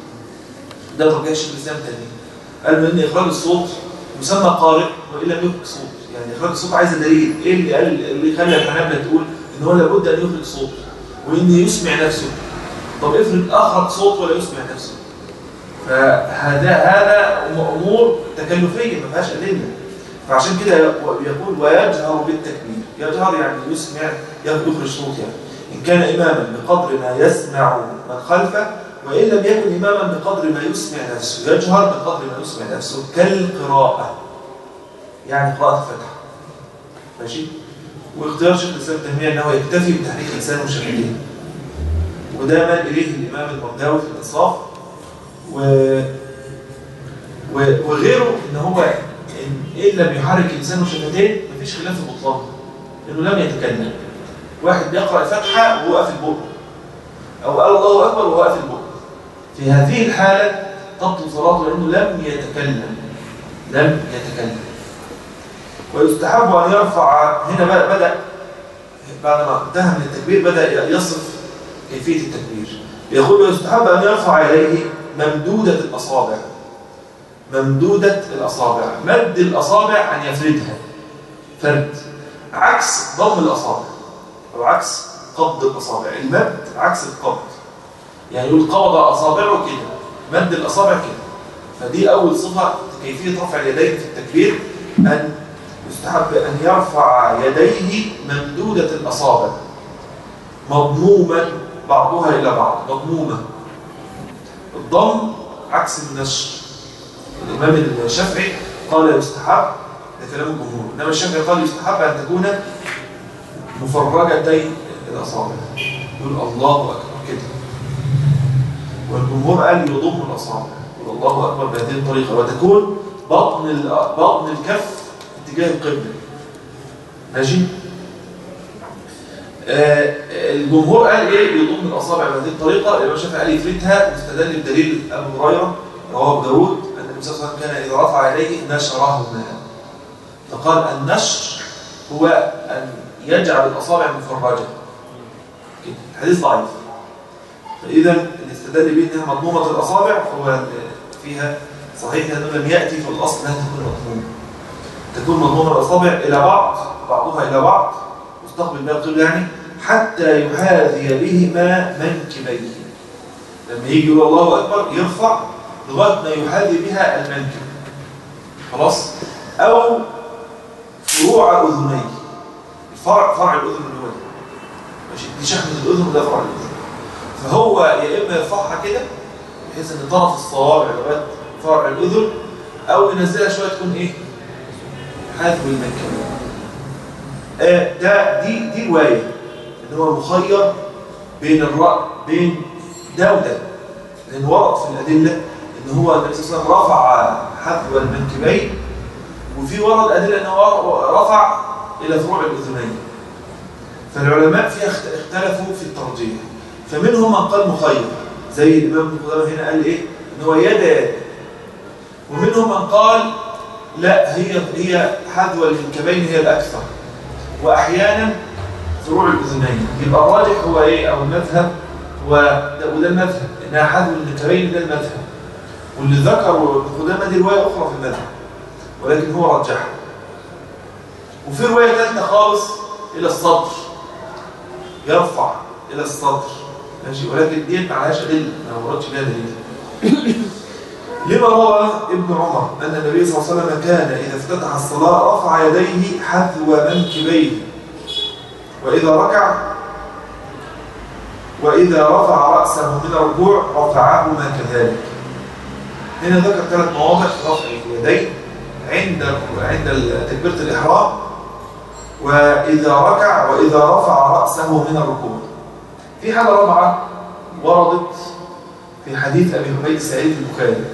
ده ترجيح الشيخ الاسلام تاني قال من ان اخراج الصوت يسمى قارئ وان لم يخرج صوت يعني اخراج الصوت عايز دليل ايه اللي قال اللي خلى الحنابلة تقول ان هو لابد ان يخرج صوت وان يسمع نفسه طب افرض اخرج صوت ولا يسمع نفسه فهذا هذا امور تكلفيه ما فيهاش ادله فعشان كده يقول ويجهر بالتكبير يجهر يعني يسمع يخرج صوت يعني إن كان إماما بقدر ما يسمع من خلفه وإن لم يكن إماما بقدر ما يسمع نفسه يجهر بقدر ما يسمع نفسه كالقراءة يعني قراءة الفتح ماشي واختيار شيخ الإسلام تيمية أنه يكتفي بتحريك لسانه وشفتيه وده مال إليه الإمام المرداوي في الإنصاف و... و... وغيره إن هو إن, إن لم يحرك لسانه وشفتيه مفيش خلاف في بطلانه لأنه لم يتكلم واحد بيقرأ الفتحة وهو قافل بقه أو قال الله أكبر وهو قافل بقه في هذه الحالة تبطل صلاته لأنه لم يتكلم لم يتكلم ويستحب أن يرفع هنا بقى بدأ بعد ما انتهى من التكبير بدأ يصف كيفية التكبير يقول ويستحب أن يرفع إليه ممدودة الأصابع ممدودة الأصابع مد الأصابع أن يفردها فرد عكس ضم الأصابع أو عكس قبض الأصابع المد عكس القبض يعني يقول قبض أصابعه كده مد الأصابع كده فدي أول صفة كيفية رفع اليدين في التكبير أن يستحب أن يرفع يديه ممدودة الأصابع مضموما بعضها إلى بعض مضمومة الضم عكس النشر الإمام الشافعي قال يستحب ده كلام الجمهور إنما الشافعي قال يستحب أن تكون مفرجتي الأصابع يقول الله أكبر كده والجمهور قال يضم الأصابع يقول الله أكبر بهذه الطريقة وتكون بطن ال- بطن الكف اتجاه القبلة ماشي آه، الجمهور قال ايه يضم الاصابع بهذه الطريقه الامام الشافعي قال يفردها واستدل بدليل ابو هريره رواه ابو داود ان النبي صلى الله عليه وسلم كان اذا رفع يديه نشرهما فقال النشر هو ان يجعل الاصابع مفرجه كده. الحديث ضعيف فاذا الاستدلال به انها مضمومه الاصابع فهو فيها صحيح انه لم ياتي في الاصل انها تكون مضمومه تكون مضمومه الاصابع الى بعض بعضها الى بعض مستقبل باب القبلة يعني حتى يحاذي بهما منكبيه لما يجي يقول الله أكبر يرفع لغاية ما يحاذي بها المنكب خلاص أو فروع أذنيه الفرع فرع الأذن اللي هو ده. ماشي دي شحمة الأذن وده فرع الأذن فهو يا إما يرفعها كده بحيث إن طرف الصوابع لغاية فرع الأذن أو ينزلها شوية تكون إيه حاذو المنكب آه، ده دي دي روايه ان هو مخير بين الرأي بين ده وده لان ورد في الادله ان هو النبي صلى الله عليه وسلم رفع حذو المنكبين وفي ورد ادله ان هو رفع الى فروع الاذنين فالعلماء فيها اخت- اختلفوا في الترجيح فمنهم من قال مخير زي الامام ابن قدامه هنا قال ايه ان هو يد يد ومنهم من قال لا هي هي حذو المنكبين هي الاكثر واحيانا فروع الاذنين يبقى الراجح هو ايه او المذهب هو ده وده المذهب انها حذو المنكبين ده المذهب واللي ذكروا ابن قدامه دي روايه اخرى في المذهب ولكن هو رجحها وفي روايه ثالثه خالص الى الصدر يرفع الى الصدر ماشي ولكن ديت ما عليهاش ادله ما وردش بيها دليل لما روى ابن عمر أن النبي صلى الله عليه وسلم كان إذا افتتح الصلاة رفع يديه حذو منكبيه وإذا ركع وإذا رفع رأسه من الركوع رفعهما كذلك هنا ذكر ثلاث مواضع في رفع اليدين عند عند تكبيرة الإحرام وإذا ركع وإذا رفع رأسه من الركوع في حالة رابعة وردت في حديث أبي حميد سعيد البخاري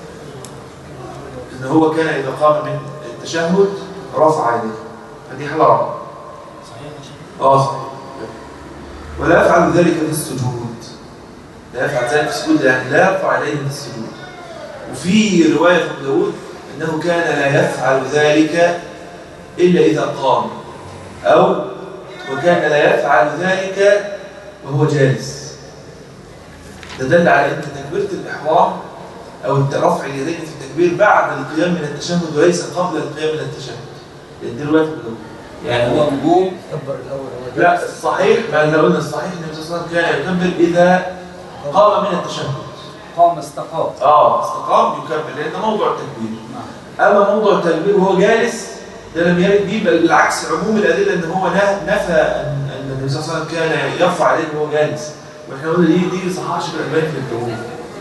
إن هو كان إذا قام من التشهد رفع يديه فدي حالة رابعة صحيح يا شيخ اه صحيح ولا يفعل ذلك في السجود لا يفعل ذلك في السجود يعني لا يرفع يديه في السجود وفي رواية في أبو داود أنه كان لا يفعل ذلك إلا إذا قام أو وكان لا يفعل ذلك وهو جالس ده دل على أن تكبيرة الإحرام أو رفع اليدين في التكبير بعد القيام من التشهد وليس قبل القيام من التشهد لأن دي رواية في أبو داود يعني هو نجوم كبر الاول هو لا الصحيح ما احنا قلنا الصحيح النبي صلى الله عليه وسلم كان يكبر اذا قام من التشهد قام استقام اه استقام يكبر لان ده موضوع التكبير نعم اما موضوع التكبير وهو جالس ده لم يرد به بل بالعكس عموم الادله ان هو نه- نفى ان أن النبي صلى الله عليه وسلم كان يرفع يديه وهو جالس واحنا قلنا دي دي صحاح شبه البيت في التوحيد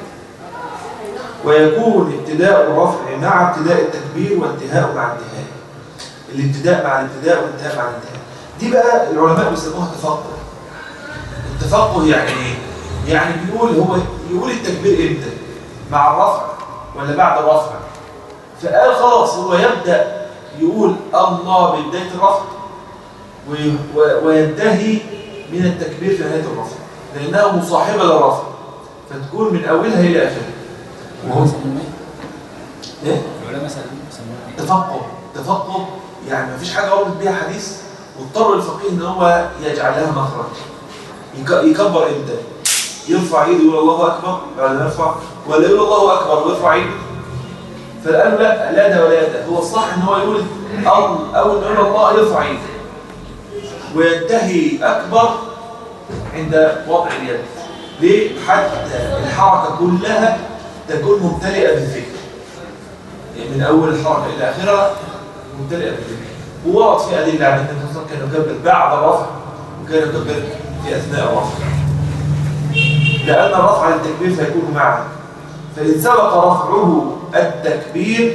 ويكون ابتداء الرفع مع ابتداء التكبير وانتهاء مع انتهاء الابتداء مع الابتداء والانتهاء مع الانتهاء دي بقى العلماء بيسموها تفقه التفقه يعني ايه يعني بيقول هو يقول التكبير امتى مع الرفع ولا بعد الرفع فقال خلاص هو يبدا يقول الله بدايه الرفع وي- و- وينتهي من التكبير في نهايه الرفع لانها مصاحبه للرفع فتكون من اولها الى اخرها وهو سموه ايه ايه؟ العلماء سموه ايه؟ تفقه تفقه يعني مفيش حاجه وردت بيها حديث واضطر الفقيه ان هو يجعل لها مخرج يك- يكبر امتى يرفع ايده يقول الله اكبر بعد ما يرفع ولا يقول الله اكبر ويرفع ايده فالقالوا لا لا ده ولا ده هو الصح ان هو يقول ال- اول ما يقول الله يرفع ايده وينتهي اكبر عند وضع اليد ليه حتى الحركه كلها تكون ممتلئه بالذكر يعني من اول الحركه الى اخرها ممتلئه بالذكر وورد في ادله على ان النبي صلى الله عليه وسلم كان يكبر بعد الرفع وكان يكبر في اثناء الرفع لان الرفع للتكبير فيكون معا فان سبق رفعه التكبير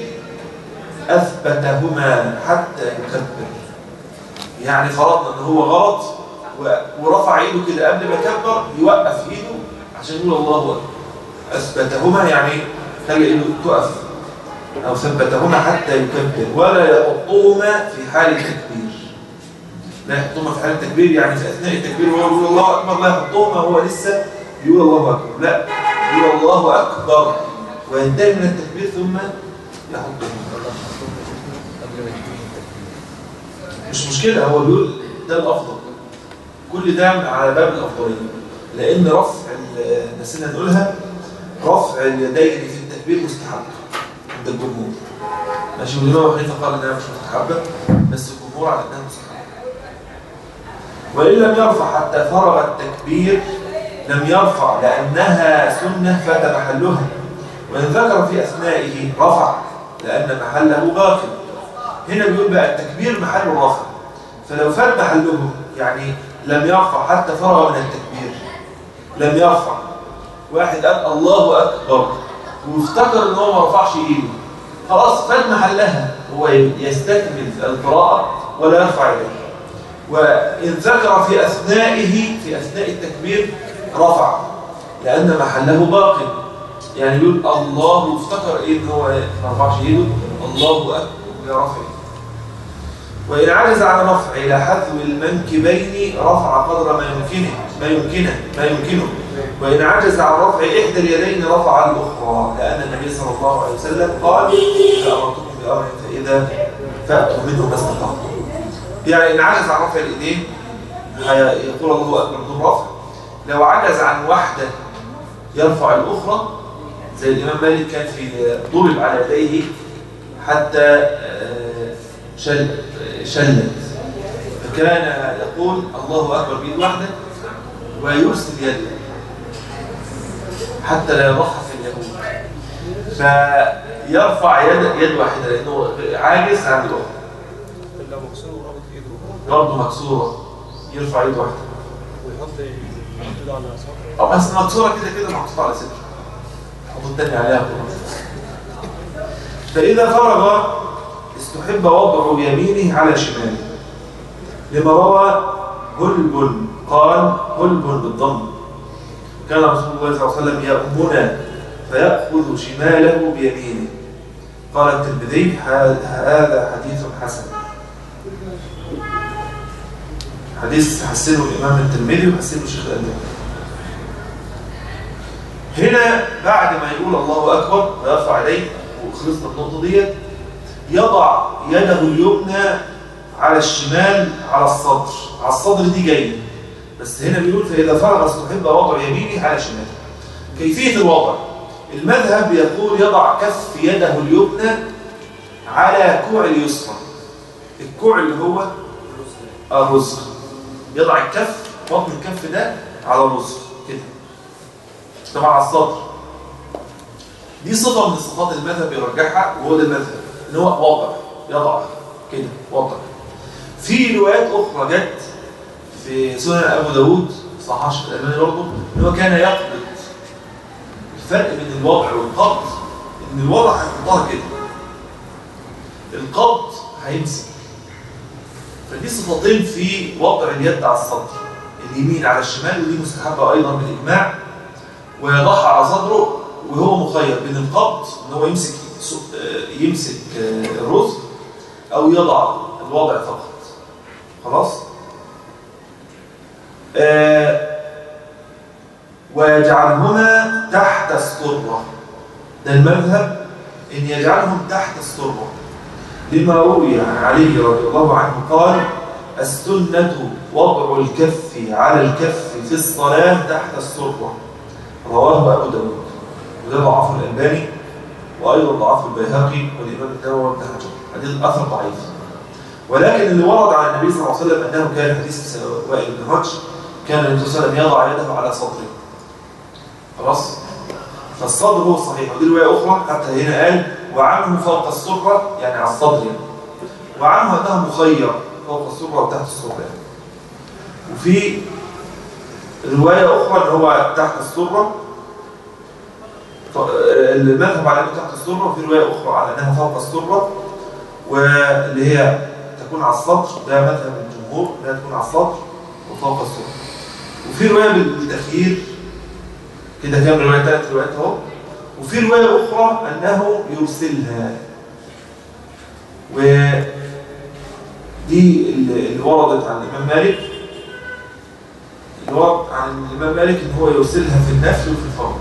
اثبتهما حتى يكبر يعني فرضنا ان هو غلط و- ورفع ايده كده قبل ما يكبر يوقف ايده عشان يقول الله اكبر أثبتهما يعني خلي إيده تقف أو ثبتهما حتى يكبر ولا يحطهما في حال التكبير لا يحطهما في حال التكبير يعني في أثناء التكبير وهو يقول الله أكبر لا يحطهما هو لسه يقول الله أكبر لا يقول الله أكبر وينتهي من التكبير ثم يحطهما قبل ما يكون التكبير مش مشكلة هو بيقول ده الأفضل كل ده على باب الأفضلية لأن رفع ال- نسينا نقولها رفع اليدين في التكبير مستحب عند الجمهور ماشي والإمام أبو حنيفة قال إنها مش مستحبة بس الجمهور على إنها مستحبة وإن لم يرفع حتى فرغ التكبير لم يرفع لأنها سنة فات محلها وإن ذكر في أثنائه رفع لأن محله باطل هنا بيقول بقى التكبير محل الرفع فلو فات محله يعني لم يرفع حتى فرغ من التكبير لم يرفع واحد قال الله أكبر وافتكر ان هو ما رفعش ايده خلاص فات محلها هو يستكمل القراءة ولا يرفع يديه وإن ذكر في أثنائه في أثناء التكبير رفع لأن محله باق يعني يقول الله وافتكر إيه إن هو ما رفعش إيده الله أكبر يا رفع وإن عجز عن رفع إلى حذو المنكبين رفع قدر ما يمكنه ما يمكنه ما يمكنه وإن عجز عن رفع إحدى اليدين رفع الأخرى لأن النبي صلى الله عليه وسلم قال إذا أمرتكم بأمر فإذا فأتوا منه ما استطعتم يعني إن عجز عن رفع الإيدين هي- يقول الله أكبر بدون رفع لو عجز عن واحدة يرفع الأخرى زي الإمام مالك كان في ضرب على يديه حتى آه، شل شلت فكان يقول الله أكبر بيد واحدة ويرسل يده حتى لا يضحى في اليهود فيرفع يد يد واحدة لأنه عاجز عن الأخرى لو مكسور ورابط ايده برضه مكسورة يرفع يد واحدة ويحط يحط ايده على صدره أو بس مكسورة كده كده محطوطة على صدره حط التاني عليها خلاص فإذا فرغ استحب وضع يمينه على شماله لما روى هلب قال هلب بالضم كان رسول الله صلى الله عليه وسلم يأمنا فيأخذ شماله بيمينه قال الترمذي هذا حديث حسن حديث حسنه الإمام الترمذي وحسنه الشيخ الألباني هنا بعد ما يقول الله أكبر ويرفع يديه وخلصنا النقطة ديت يضع يده اليمنى على الشمال على الصدر على الصدر دي جاية بس هنا بيقول فإذا فرغ استحب وضع يمينه على شماله كيفية الوضع المذهب يقول يضع كف يده اليمنى على كوع اليسرى الكوع اللي هو الرزق يضع الكف بطن الكف ده على الرزق كده طبعا على الصدر دي صفة من صفات المذهب يرجحها وهو ده المذهب ان هو وضع يضع كده وضع في روايات اخرى جت في سنن ابو داود صحاح الشيخ الالباني برضه ان هو كان يقبض الفرق بين الوضع والقبض ان الوضع هيحطها كده القبض هيمسك فدي صفتين في وضع اليد على الصدر اليمين على الشمال ودي مستحبه ايضا بالاجماع ويضعها على صدره وهو مخير بين القبض ان هو يمسك يمسك الرز او يضع الوضع فقط خلاص آه ويجعلهما تحت السرة ده المذهب ان يجعلهم تحت السرة لما روي عن علي رضي الله عنه قال السنة وضع الكف على الكف في الصلاة تحت السرة رواه أبو داود وده ضعفه الألباني وأيضا ضعفه البيهقي والإمام النووي وابن حجر حديث الأثر ضعيف ولكن اللي ورد عن النبي صلى الله عليه وسلم أنه كان حديث وائل بن هجر كان النبي صلى الله عليه وسلم يضع يده على صدره خلاص فالصدر هو الصحيح ودي رواية أخرى حتى هنا قال وعنه فوق السرة يعني على الصدر يعني. وعنه أنه مخير فوق السرة وتحت السرة يعني. وفي رواية أخرى أن هو تحت السرة المذهب على أنه تحت السرة وفي رواية أخرى على أنها فوق السرة واللي هي تكون على السطر ده مذهب الجمهور لا تكون على السطر وفوق السرة وفي رواية بالتخيير كده كام رواية ثلاث روايات اهو وفي رواية أخرى أنه يرسلها ودي اللي اللي وردت عن الإمام مالك اللي ورد عن الإمام مالك إن هو يرسلها في النفل وفي الفرض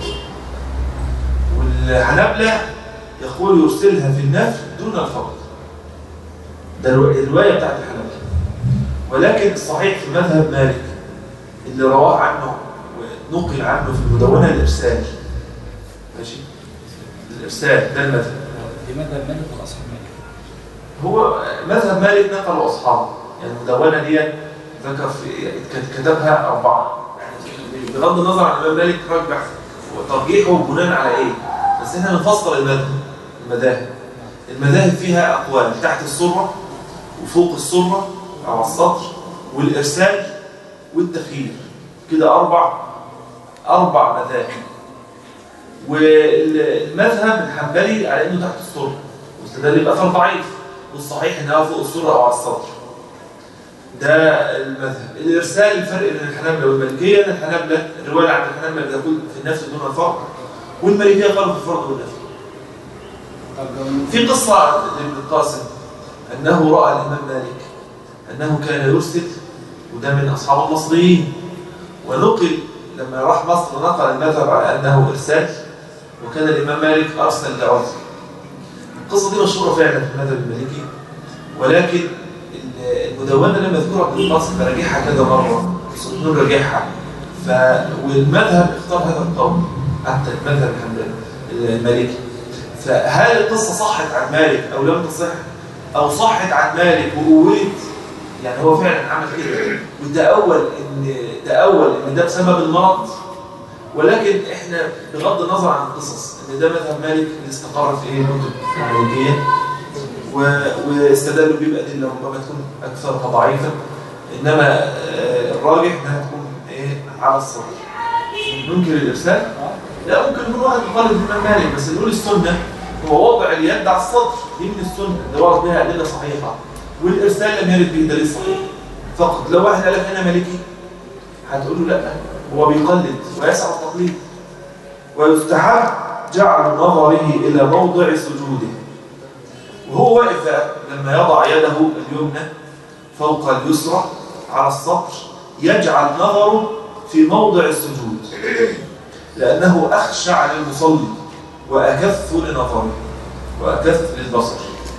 والحنابلة يقول يرسلها في النفل دون الفرض ده الرو- الرواية بتاعت الحنابلة ولكن الصحيح في مذهب مالك اللي رواه عنه ونقل عنه في المدونة الإرسال ماشي الإرسال ده المذهب لماذا مالك والاصحاب مالك؟ هو مذهب مالك نقل أصحابه يعني المدونة دي ذكر في كت- كتبها أربعة يعني بغض النظر عن الإمام مالك رجح وترجيحه بناء على إيه بس إحنا بنفصل المذهب المذاهب المذاهب فيها أقوال تحت السرة وفوق السرة أو على السطر والإرسال والتخيير كده أربع أربع مذاهب والمذهب الحنبلي على إنه تحت السرة واستدل بأثر ضعيف والصحيح إنها فوق السرة أو على السطر ده المذهب الإرسال الفرق بين الحنابلة والمالكية إن الحنابلة الرواية عند الحنابلة بتقول في النفس دون الفرق والمالكية قالوا في الفرق والنفس طب لو في قصة لابن القاسم أنه رأى الإمام مالك أنه كان يرسل وده من أصحاب المصريين ونقل لما راح مصر نقل المذهب على أنه إرسال وكان الإمام مالك أرسل لعزل القصة دي مشهورة فعلا في المذهب المالكي ولكن المدونة لما يذكرها ابن القاسم براجعها كذا مرة سلطان راجعها ف... والمذهب اختار هذا القول حتى المذهب الحنبلي المالكي فهل القصة صحت عن مالك أو لم تصح أو صحت عن مالك وقولت يعني هو فعلا عمل كده وتأول إن تأول إن ده بسبب المرض ولكن إحنا بغض النظر عن القصص إن ده مذهب مالك اللي استقر في إيه الكتب المالكية و- واستدلوا بيه بأدلة ربما تكون أكثرها ضعيفة إنما آه، الراجح إنها تكون إيه على الصدر ننكر الإرسال اه لا ممكن يكون واحد يقلد الإمام مالك بس نقول السنة هو وضع اليد على السطر دي من السنة اللي ورد بها أدلة صحيحة والإرسال لم يرد به دليل صحيح فقط لو واحد قال لك أنا مالكي هتقول له لا هو بيقلد ويسعى التقليد ويستحب جعل نظره إلى موضع سجوده وهو واقف بقى لما يضع يده اليمنى فوق اليسرى على السطر يجعل نظره في موضع السجود لأنه أخشع للمصلي وأكف لنظره وأكف للبصر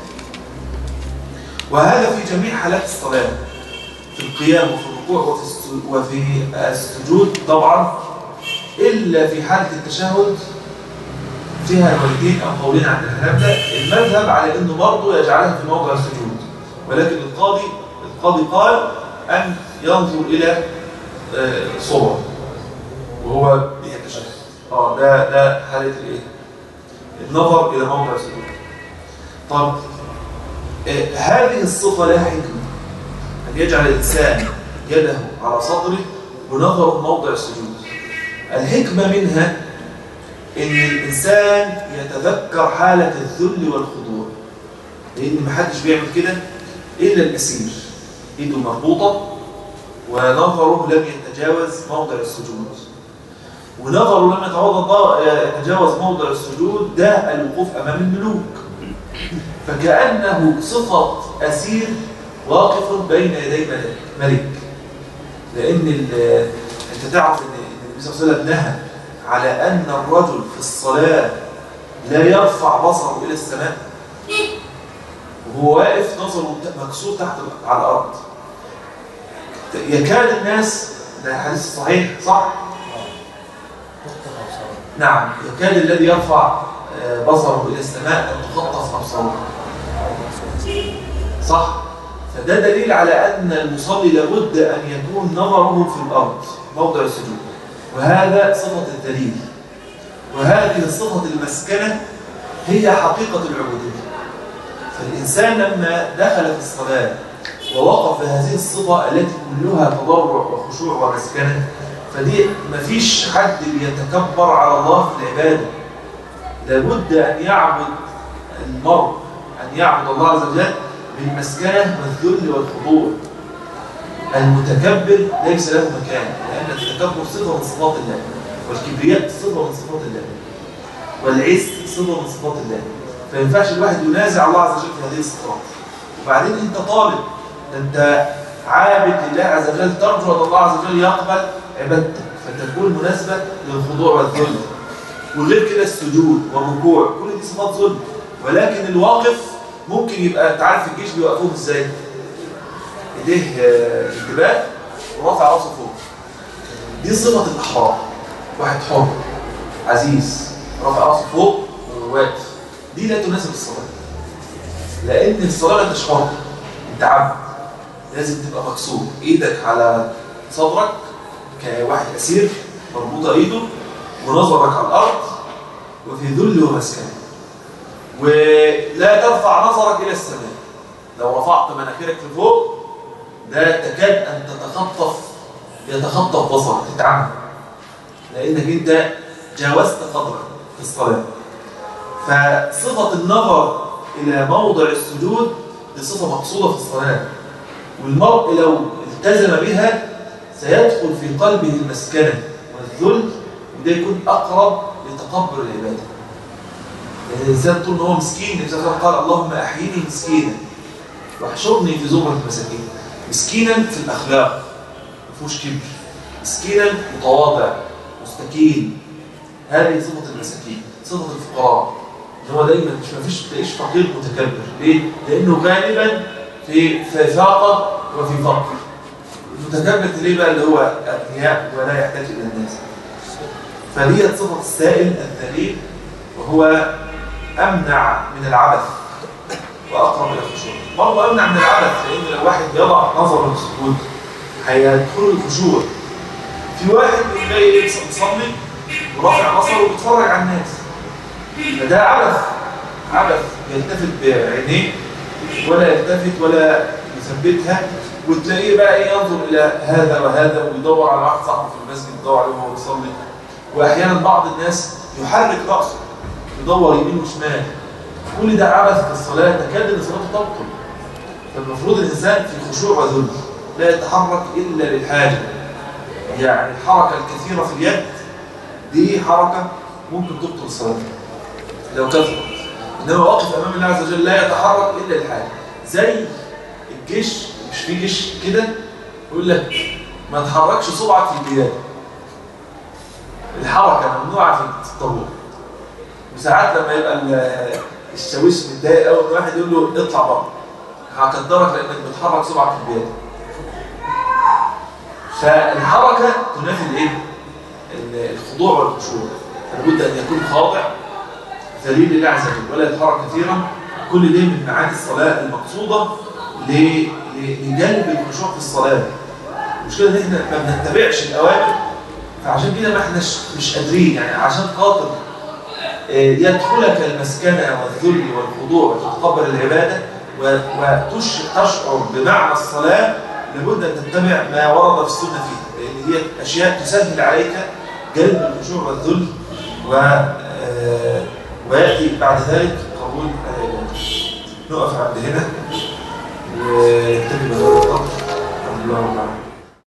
وهذا في جميع حالات الصلاة في القيام وفي الركوع وفي الس- وفي السجود طبعا إلا في حالة التشهد فيها روايتين أو قولين عن الحنابلة المذهب على أنه برضه يجعلها في موضع السجود ولكن القاضي القاضي قال أن ينظر إلى آه، صور وهو بيتشهد اه ده ده حالة الايه النظر الى موضع السجود طب آه هذه الصفة لها حكمة أن يجعل الإنسان يده على صدره ونظره موضع السجود الحكمة منها أن الإنسان يتذكر حالة الذل والخضوع لأن محدش بيعمل كده إلا الأسير إيده مربوطة ونظره لم يتجاوز موضع السجود ونظره لم يتعوض يتجاوز موضع السجود ده الوقوف أمام الملوك فكأنه صفة أسير واقف بين يدي ملك ملك لأن ال- أنت تعرف أن النبي صلى الله عليه وسلم نهى على أن الرجل في الصلاة لا يرفع بصره إلى السماء وهو واقف نظره مكسور تحت على الأرض يكاد الناس ده حديث صحيح صح؟ نعم يكاد الذي يرفع آه، بصره إلى السماء أن تخطف أبصاره صح؟ فده دليل على أن المصلي لابد أن يكون نظره في الأرض موضع السجود وهذا صفة الدليل وهذه الصفة المسكنة هي حقيقة العبودية فالإنسان لما دخل في الصلاة ووقف بهذه الصفة التي كلها تضرع وخشوع ومسكنة فدي مفيش حد بيتكبر على الله في العبادة لابد أن يعبد المرء أن يعبد الله عز وجل بالمسكنة والذل والخضوع المتكبر ليس له مكان لأن التكبر صفة من صفات الله والكبرياء صفة من صفات الله والعز صفة من صفات الله فما ينفعش الواحد ينازع الله عز وجل في هذه الصفات وبعدين انت طالب ده انت عابد لله عز وجل ترجو ان الله عز وجل يقبل عبادتك فتكون مناسبة للخضوع والذل وغير كده السجود والركوع كل دي صفات ذل ولكن الواقف ممكن يبقى انت عارف الجيش بيوقفوه ازاي ايديه آه، انتباه ورافع راسه فوق دي صفة الأحرار واحد حر عزيز رافع راسه فوق وواقف دي لا تناسب الصلاة لأن الصلاة لا تشعر أنت عبد لازم تبقى مكسور إيدك على صدرك كواحد أسير مربوطة إيده ونظرك على الأرض وفي ذل ومسكن ولا ترفع نظرك إلى السماء لو رفعت مناخيرك لفوق ده تكاد أن تتخطف يتخطف بصرك تتعمى لأنك أنت جاوزت قدرك في الصلاة فصفة النظر إلى موضع السجود دي صفة مقصودة في الصلاة والمرء لو التزم بها سيدخل في قلبه المسكنة والذل وده يكون أقرب لتقبل العبادة لأن الإنسان طول ما هو مسكين النبي صلى الله عليه وسلم قال اللهم أحيني مسكينا واحشرني في زمرة المساكين مسكينا في الأخلاق ما فيهوش كبر مسكينا متواضع مستكين هذه صفة المساكين صفة الفقراء ان هو دايما مش مفيش تلاقيش فقير متكبر ليه؟ لأنه غالبا في في فاقة وفي فقر المتكبر ليه بقى اللي هو أغنياء ولا يحتاج إلى الناس فدي صفة السائل الذليل وهو أمنع من العبث وأقرب إلى الخشوع برضه أمنع من العبث لأن لو واحد بيضع نظره للسجود هيدخل الخشوع في واحد تلاقي بيصلي ورافع بصره وبيتفرج على الناس فده عبث عبث يلتفت بعينيه ولا يلتفت ولا يثبتها وتلاقيه بقى ايه ينظر الى هذا وهذا ويدور على واحد صاحبه في المسجد يدور عليه وهو بيصلي واحيانا بعض الناس يحرك راسه يدور يمين وشمال كل ده عبث في الصلاه تكاد ان صلاته تبطل فالمفروض الانسان في خشوع وذل لا يتحرك الا للحاجه يعني الحركه الكثيره في اليد دي حركه ممكن تبطل الصلاه لو كثرت انما واقف امام الله عز وجل لا يتحرك الا للحاجه زي الجيش مش في جيش كده يقول لك ما تحركش صبعك في البلاد الحركه ممنوعه في الطابور وساعات لما يبقى ال- الشاويش متضايق قوي ان واحد يقول له اطلع بره هقدرك لانك بتحرك صبعك في البلاد فالحركه تنافي الايه؟ ال- الخضوع والخشوع فلابد ان يكون خاضع ذليل لله عز وجل ولا يتحرك كثيرا كل ده من معاني الصلاه المقصوده ل- ل- لجلب الخشوع في الصلاه المشكله ان احنا ما بنتبعش الاوامر فعشان كده ما احناش مش قادرين يعني عشان خاطر آه، يدخلك المسكنه والذل والخضوع وتتقبل العباده وتشعر بمعنى الصلاه لابد ان تتبع ما ورد في السنه فيها لان هي اشياء تسهل عليك جلب الخشوع والذل و آه، وياتي بعد ذلك قبول العباده نقف عند هنا ونكتفي بهذا القدر الحمد لله رب العالمين